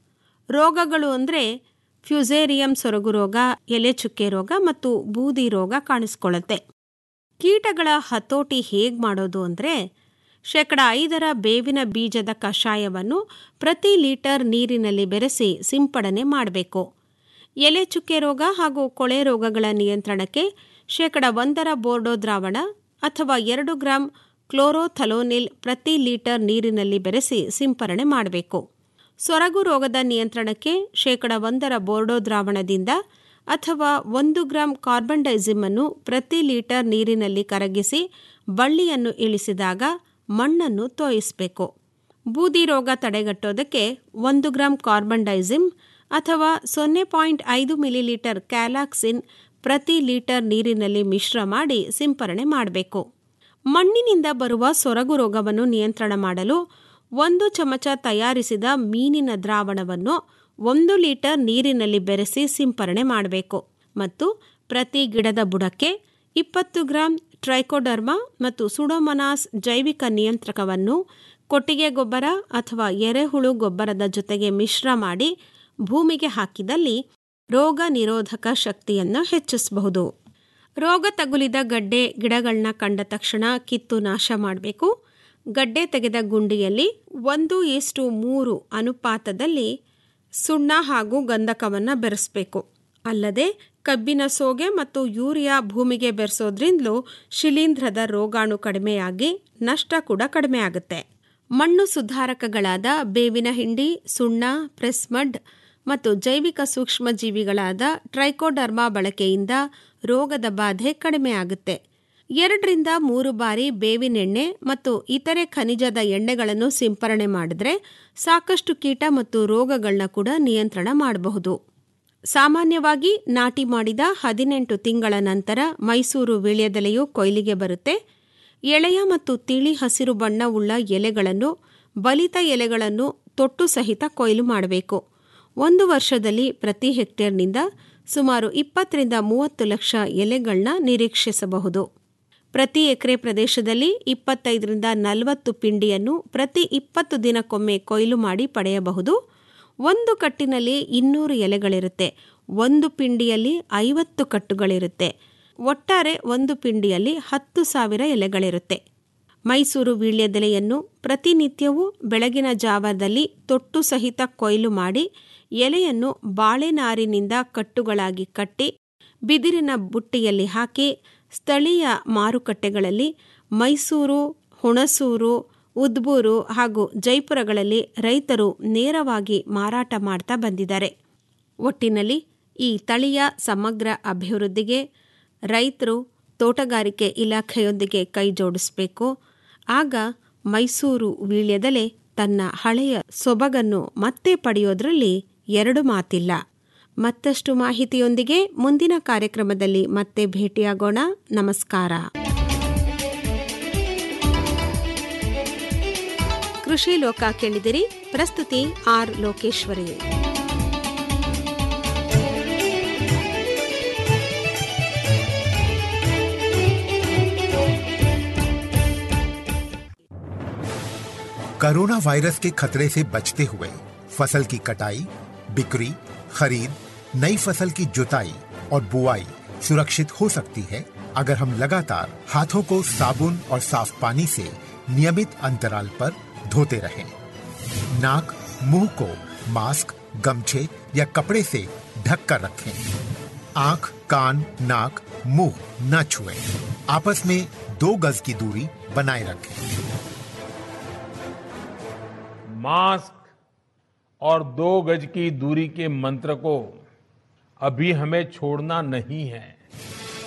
ರೋಗಗಳು ಅಂದರೆ ಫ್ಯುಸೇರಿಯಂ ಸೊರಗು ರೋಗ ಎಲೆ ಚುಕ್ಕೆ ರೋಗ ಮತ್ತು ಬೂದಿ ರೋಗ ಕಾಣಿಸ್ಕೊಳ್ಳುತ್ತೆ ಕೀಟಗಳ ಹತೋಟಿ ಹೇಗೆ ಮಾಡೋದು ಅಂದರೆ ಶೇಕಡ ಐದರ ಬೇವಿನ ಬೀಜದ ಕಷಾಯವನ್ನು ಪ್ರತಿ ಲೀಟರ್ ನೀರಿನಲ್ಲಿ ಬೆರೆಸಿ ಸಿಂಪಡಣೆ ಮಾಡಬೇಕು ಎಲೆ ಚುಕ್ಕೆ ರೋಗ ಹಾಗೂ ಕೊಳೆ ರೋಗಗಳ ನಿಯಂತ್ರಣಕ್ಕೆ ಶೇಕಡ ಒಂದರ ಬೋರ್ಡೋ ದ್ರಾವಣ ಅಥವಾ ಎರಡು ಗ್ರಾಂ ಕ್ಲೋರೋಥಲೋನಿಲ್ ಪ್ರತಿ ಲೀಟರ್ ನೀರಿನಲ್ಲಿ ಬೆರೆಸಿ ಸಿಂಪರಣೆ ಮಾಡಬೇಕು ಸೊರಗು ರೋಗದ ನಿಯಂತ್ರಣಕ್ಕೆ ಶೇಕಡ ಒಂದರ ಬೋರ್ಡೋ ದ್ರಾವಣದಿಂದ ಅಥವಾ ಒಂದು ಗ್ರಾಂ ಕಾರ್ಬನ್ ಡೈಸಿಮನ್ನು ಪ್ರತಿ ಲೀಟರ್ ನೀರಿನಲ್ಲಿ ಕರಗಿಸಿ ಬಳ್ಳಿಯನ್ನು ಇಳಿಸಿದಾಗ ಮಣ್ಣನ್ನು ತೋಯಿಸಬೇಕು ಬೂದಿ ರೋಗ ತಡೆಗಟ್ಟೋದಕ್ಕೆ ಒಂದು ಗ್ರಾಂ ಕಾರ್ಬನ್ ಡೈಸಿಮ್ ಅಥವಾ ಸೊನ್ನೆ ಪಾಯಿಂಟ್ ಐದು ಮಿಲಿಲೀಟರ್ ಕ್ಯಾಲಾಕ್ಸಿನ್ ಪ್ರತಿ ಲೀಟರ್ ನೀರಿನಲ್ಲಿ ಮಿಶ್ರ ಮಾಡಿ ಸಿಂಪರಣೆ ಮಾಡಬೇಕು ಮಣ್ಣಿನಿಂದ ಬರುವ ಸೊರಗು ರೋಗವನ್ನು ನಿಯಂತ್ರಣ ಮಾಡಲು ಒಂದು ಚಮಚ ತಯಾರಿಸಿದ ಮೀನಿನ ದ್ರಾವಣವನ್ನು ಒಂದು ಲೀಟರ್ ನೀರಿನಲ್ಲಿ ಬೆರೆಸಿ ಸಿಂಪರಣೆ ಮಾಡಬೇಕು ಮತ್ತು ಪ್ರತಿ ಗಿಡದ ಬುಡಕ್ಕೆ ಇಪ್ಪತ್ತು ಗ್ರಾಂ ಟ್ರೈಕೋಡರ್ಮಾ ಮತ್ತು ಸುಡೋಮನಾಸ್ ಜೈವಿಕ ನಿಯಂತ್ರಕವನ್ನು ಕೊಟ್ಟಿಗೆ ಗೊಬ್ಬರ ಅಥವಾ ಎರೆಹುಳು ಗೊಬ್ಬರದ ಜೊತೆಗೆ ಮಿಶ್ರ ಮಾಡಿ ಭೂಮಿಗೆ ಹಾಕಿದಲ್ಲಿ ರೋಗ ನಿರೋಧಕ ಶಕ್ತಿಯನ್ನು ಹೆಚ್ಚಿಸಬಹುದು ರೋಗ ತಗುಲಿದ ಗಡ್ಡೆ ಗಿಡಗಳನ್ನ ಕಂಡ ತಕ್ಷಣ ಕಿತ್ತು ನಾಶ ಮಾಡಬೇಕು ಗಡ್ಡೆ ತೆಗೆದ ಗುಂಡಿಯಲ್ಲಿ ಒಂದು ಈಸ್ಟು ಮೂರು ಅನುಪಾತದಲ್ಲಿ ಸುಣ್ಣ ಹಾಗೂ ಗಂಧಕವನ್ನು ಬೆರೆಸಬೇಕು ಅಲ್ಲದೆ ಕಬ್ಬಿನ ಸೋಗೆ ಮತ್ತು ಯೂರಿಯಾ ಭೂಮಿಗೆ ಬೆರೆಸೋದ್ರಿಂದಲೂ ಶಿಲೀಂಧ್ರದ ರೋಗಾಣು ಕಡಿಮೆಯಾಗಿ ನಷ್ಟ ಕೂಡ ಕಡಿಮೆ ಆಗುತ್ತೆ ಮಣ್ಣು ಸುಧಾರಕಗಳಾದ ಬೇವಿನ ಹಿಂಡಿ ಸುಣ್ಣ ಪ್ರೆಸ್ಮಡ್ ಮತ್ತು ಜೈವಿಕ ಸೂಕ್ಷ್ಮಜೀವಿಗಳಾದ ಟ್ರೈಕೋಡರ್ಮಾ ಬಳಕೆಯಿಂದ ರೋಗದ ಬಾಧೆ ಕಡಿಮೆ ಆಗುತ್ತೆ ಎರಡರಿಂದ ಮೂರು ಬಾರಿ ಬೇವಿನೆಣ್ಣೆ ಮತ್ತು ಇತರೆ ಖನಿಜದ ಎಣ್ಣೆಗಳನ್ನು ಸಿಂಪರಣೆ ಮಾಡಿದ್ರೆ ಸಾಕಷ್ಟು ಕೀಟ ಮತ್ತು ರೋಗಗಳನ್ನ ಕೂಡ ನಿಯಂತ್ರಣ ಮಾಡಬಹುದು ಸಾಮಾನ್ಯವಾಗಿ ನಾಟಿ ಮಾಡಿದ ಹದಿನೆಂಟು ತಿಂಗಳ ನಂತರ ಮೈಸೂರು ವೀಳ್ಯದೆಲೆಯು ಕೊಯ್ಲಿಗೆ ಬರುತ್ತೆ ಎಳೆಯ ಮತ್ತು ತಿಳಿ ಹಸಿರು ಬಣ್ಣವುಳ್ಳ ಎಲೆಗಳನ್ನು ಬಲಿತ ಎಲೆಗಳನ್ನು ತೊಟ್ಟು ಸಹಿತ ಕೊಯ್ಲು ಮಾಡಬೇಕು ಒಂದು ವರ್ಷದಲ್ಲಿ ಪ್ರತಿ ಹೆಕ್ಟೇರ್ನಿಂದ ಸುಮಾರು ಇಪ್ಪತ್ತರಿಂದ ಮೂವತ್ತು ಲಕ್ಷ ಎಲೆಗಳನ್ನ ನಿರೀಕ್ಷಿಸಬಹುದು ಪ್ರತಿ ಎಕರೆ ಪ್ರದೇಶದಲ್ಲಿ ಇಪ್ಪತ್ತೈದರಿಂದ ನಲವತ್ತು ಪಿಂಡಿಯನ್ನು ಪ್ರತಿ ಇಪ್ಪತ್ತು ದಿನಕ್ಕೊಮ್ಮೆ ಕೊಯ್ಲು ಮಾಡಿ ಪಡೆಯಬಹುದು ಒಂದು ಕಟ್ಟಿನಲ್ಲಿ ಇನ್ನೂರು ಎಲೆಗಳಿರುತ್ತೆ ಒಂದು ಪಿಂಡಿಯಲ್ಲಿ ಐವತ್ತು ಕಟ್ಟುಗಳಿರುತ್ತೆ ಒಟ್ಟಾರೆ ಒಂದು ಪಿಂಡಿಯಲ್ಲಿ ಹತ್ತು ಸಾವಿರ ಎಲೆಗಳಿರುತ್ತೆ ಮೈಸೂರು ವೀಳ್ಯದೆಲೆಯನ್ನು ಪ್ರತಿನಿತ್ಯವೂ ಬೆಳಗಿನ ಜಾವದಲ್ಲಿ ತೊಟ್ಟು ಸಹಿತ ಕೊಯ್ಲು ಮಾಡಿ ಎಲೆಯನ್ನು ಬಾಳೆನಾರಿನಿಂದ ಕಟ್ಟುಗಳಾಗಿ ಕಟ್ಟಿ ಬಿದಿರಿನ ಬುಟ್ಟಿಯಲ್ಲಿ ಹಾಕಿ ಸ್ಥಳೀಯ ಮಾರುಕಟ್ಟೆಗಳಲ್ಲಿ ಮೈಸೂರು ಹುಣಸೂರು ಉದ್ಬೂರು ಹಾಗೂ ಜೈಪುರಗಳಲ್ಲಿ ರೈತರು ನೇರವಾಗಿ ಮಾರಾಟ ಮಾಡ್ತಾ ಬಂದಿದ್ದಾರೆ ಒಟ್ಟಿನಲ್ಲಿ ಈ ತಳಿಯ ಸಮಗ್ರ ಅಭಿವೃದ್ಧಿಗೆ ರೈತರು ತೋಟಗಾರಿಕೆ ಇಲಾಖೆಯೊಂದಿಗೆ ಕೈ ಜೋಡಿಸಬೇಕು ಆಗ ಮೈಸೂರು ವೀಳ್ಯದೆಲೆ ತನ್ನ ಹಳೆಯ ಸೊಬಗನ್ನು ಮತ್ತೆ ಪಡೆಯೋದ್ರಲ್ಲಿ ಎರಡು ಮಾತಿಲ್ಲ ಮತ್ತಷ್ಟು ಮಾಹಿತಿಯೊಂದಿಗೆ ಮುಂದಿನ ಕಾರ್ಯಕ್ರಮದಲ್ಲಿ ಮತ್ತೆ ಭೇಟಿಯಾಗೋಣ ನಮಸ್ಕಾರ ಕೃಷಿ ಲೋಕ ಕೇಳಿದಿರಿ ಪ್ರಸ್ತುತಿ ಆರ್ ಲೋಕೇಶ್ವರಿ कोरोना वायरस के खतरे से बचते हुए फसल की कटाई बिक्री खरीद नई फसल की जुताई और बुआई सुरक्षित हो सकती है अगर हम लगातार हाथों को साबुन और साफ पानी से नियमित अंतराल पर धोते रहें। नाक मुंह को मास्क गमछे या कपड़े से ढक कर रखें आंख कान नाक मुंह न छुएं। आपस में दो गज की दूरी बनाए रखें मास्क और दो गज की दूरी के मंत्र को अभी हमें छोड़ना नहीं है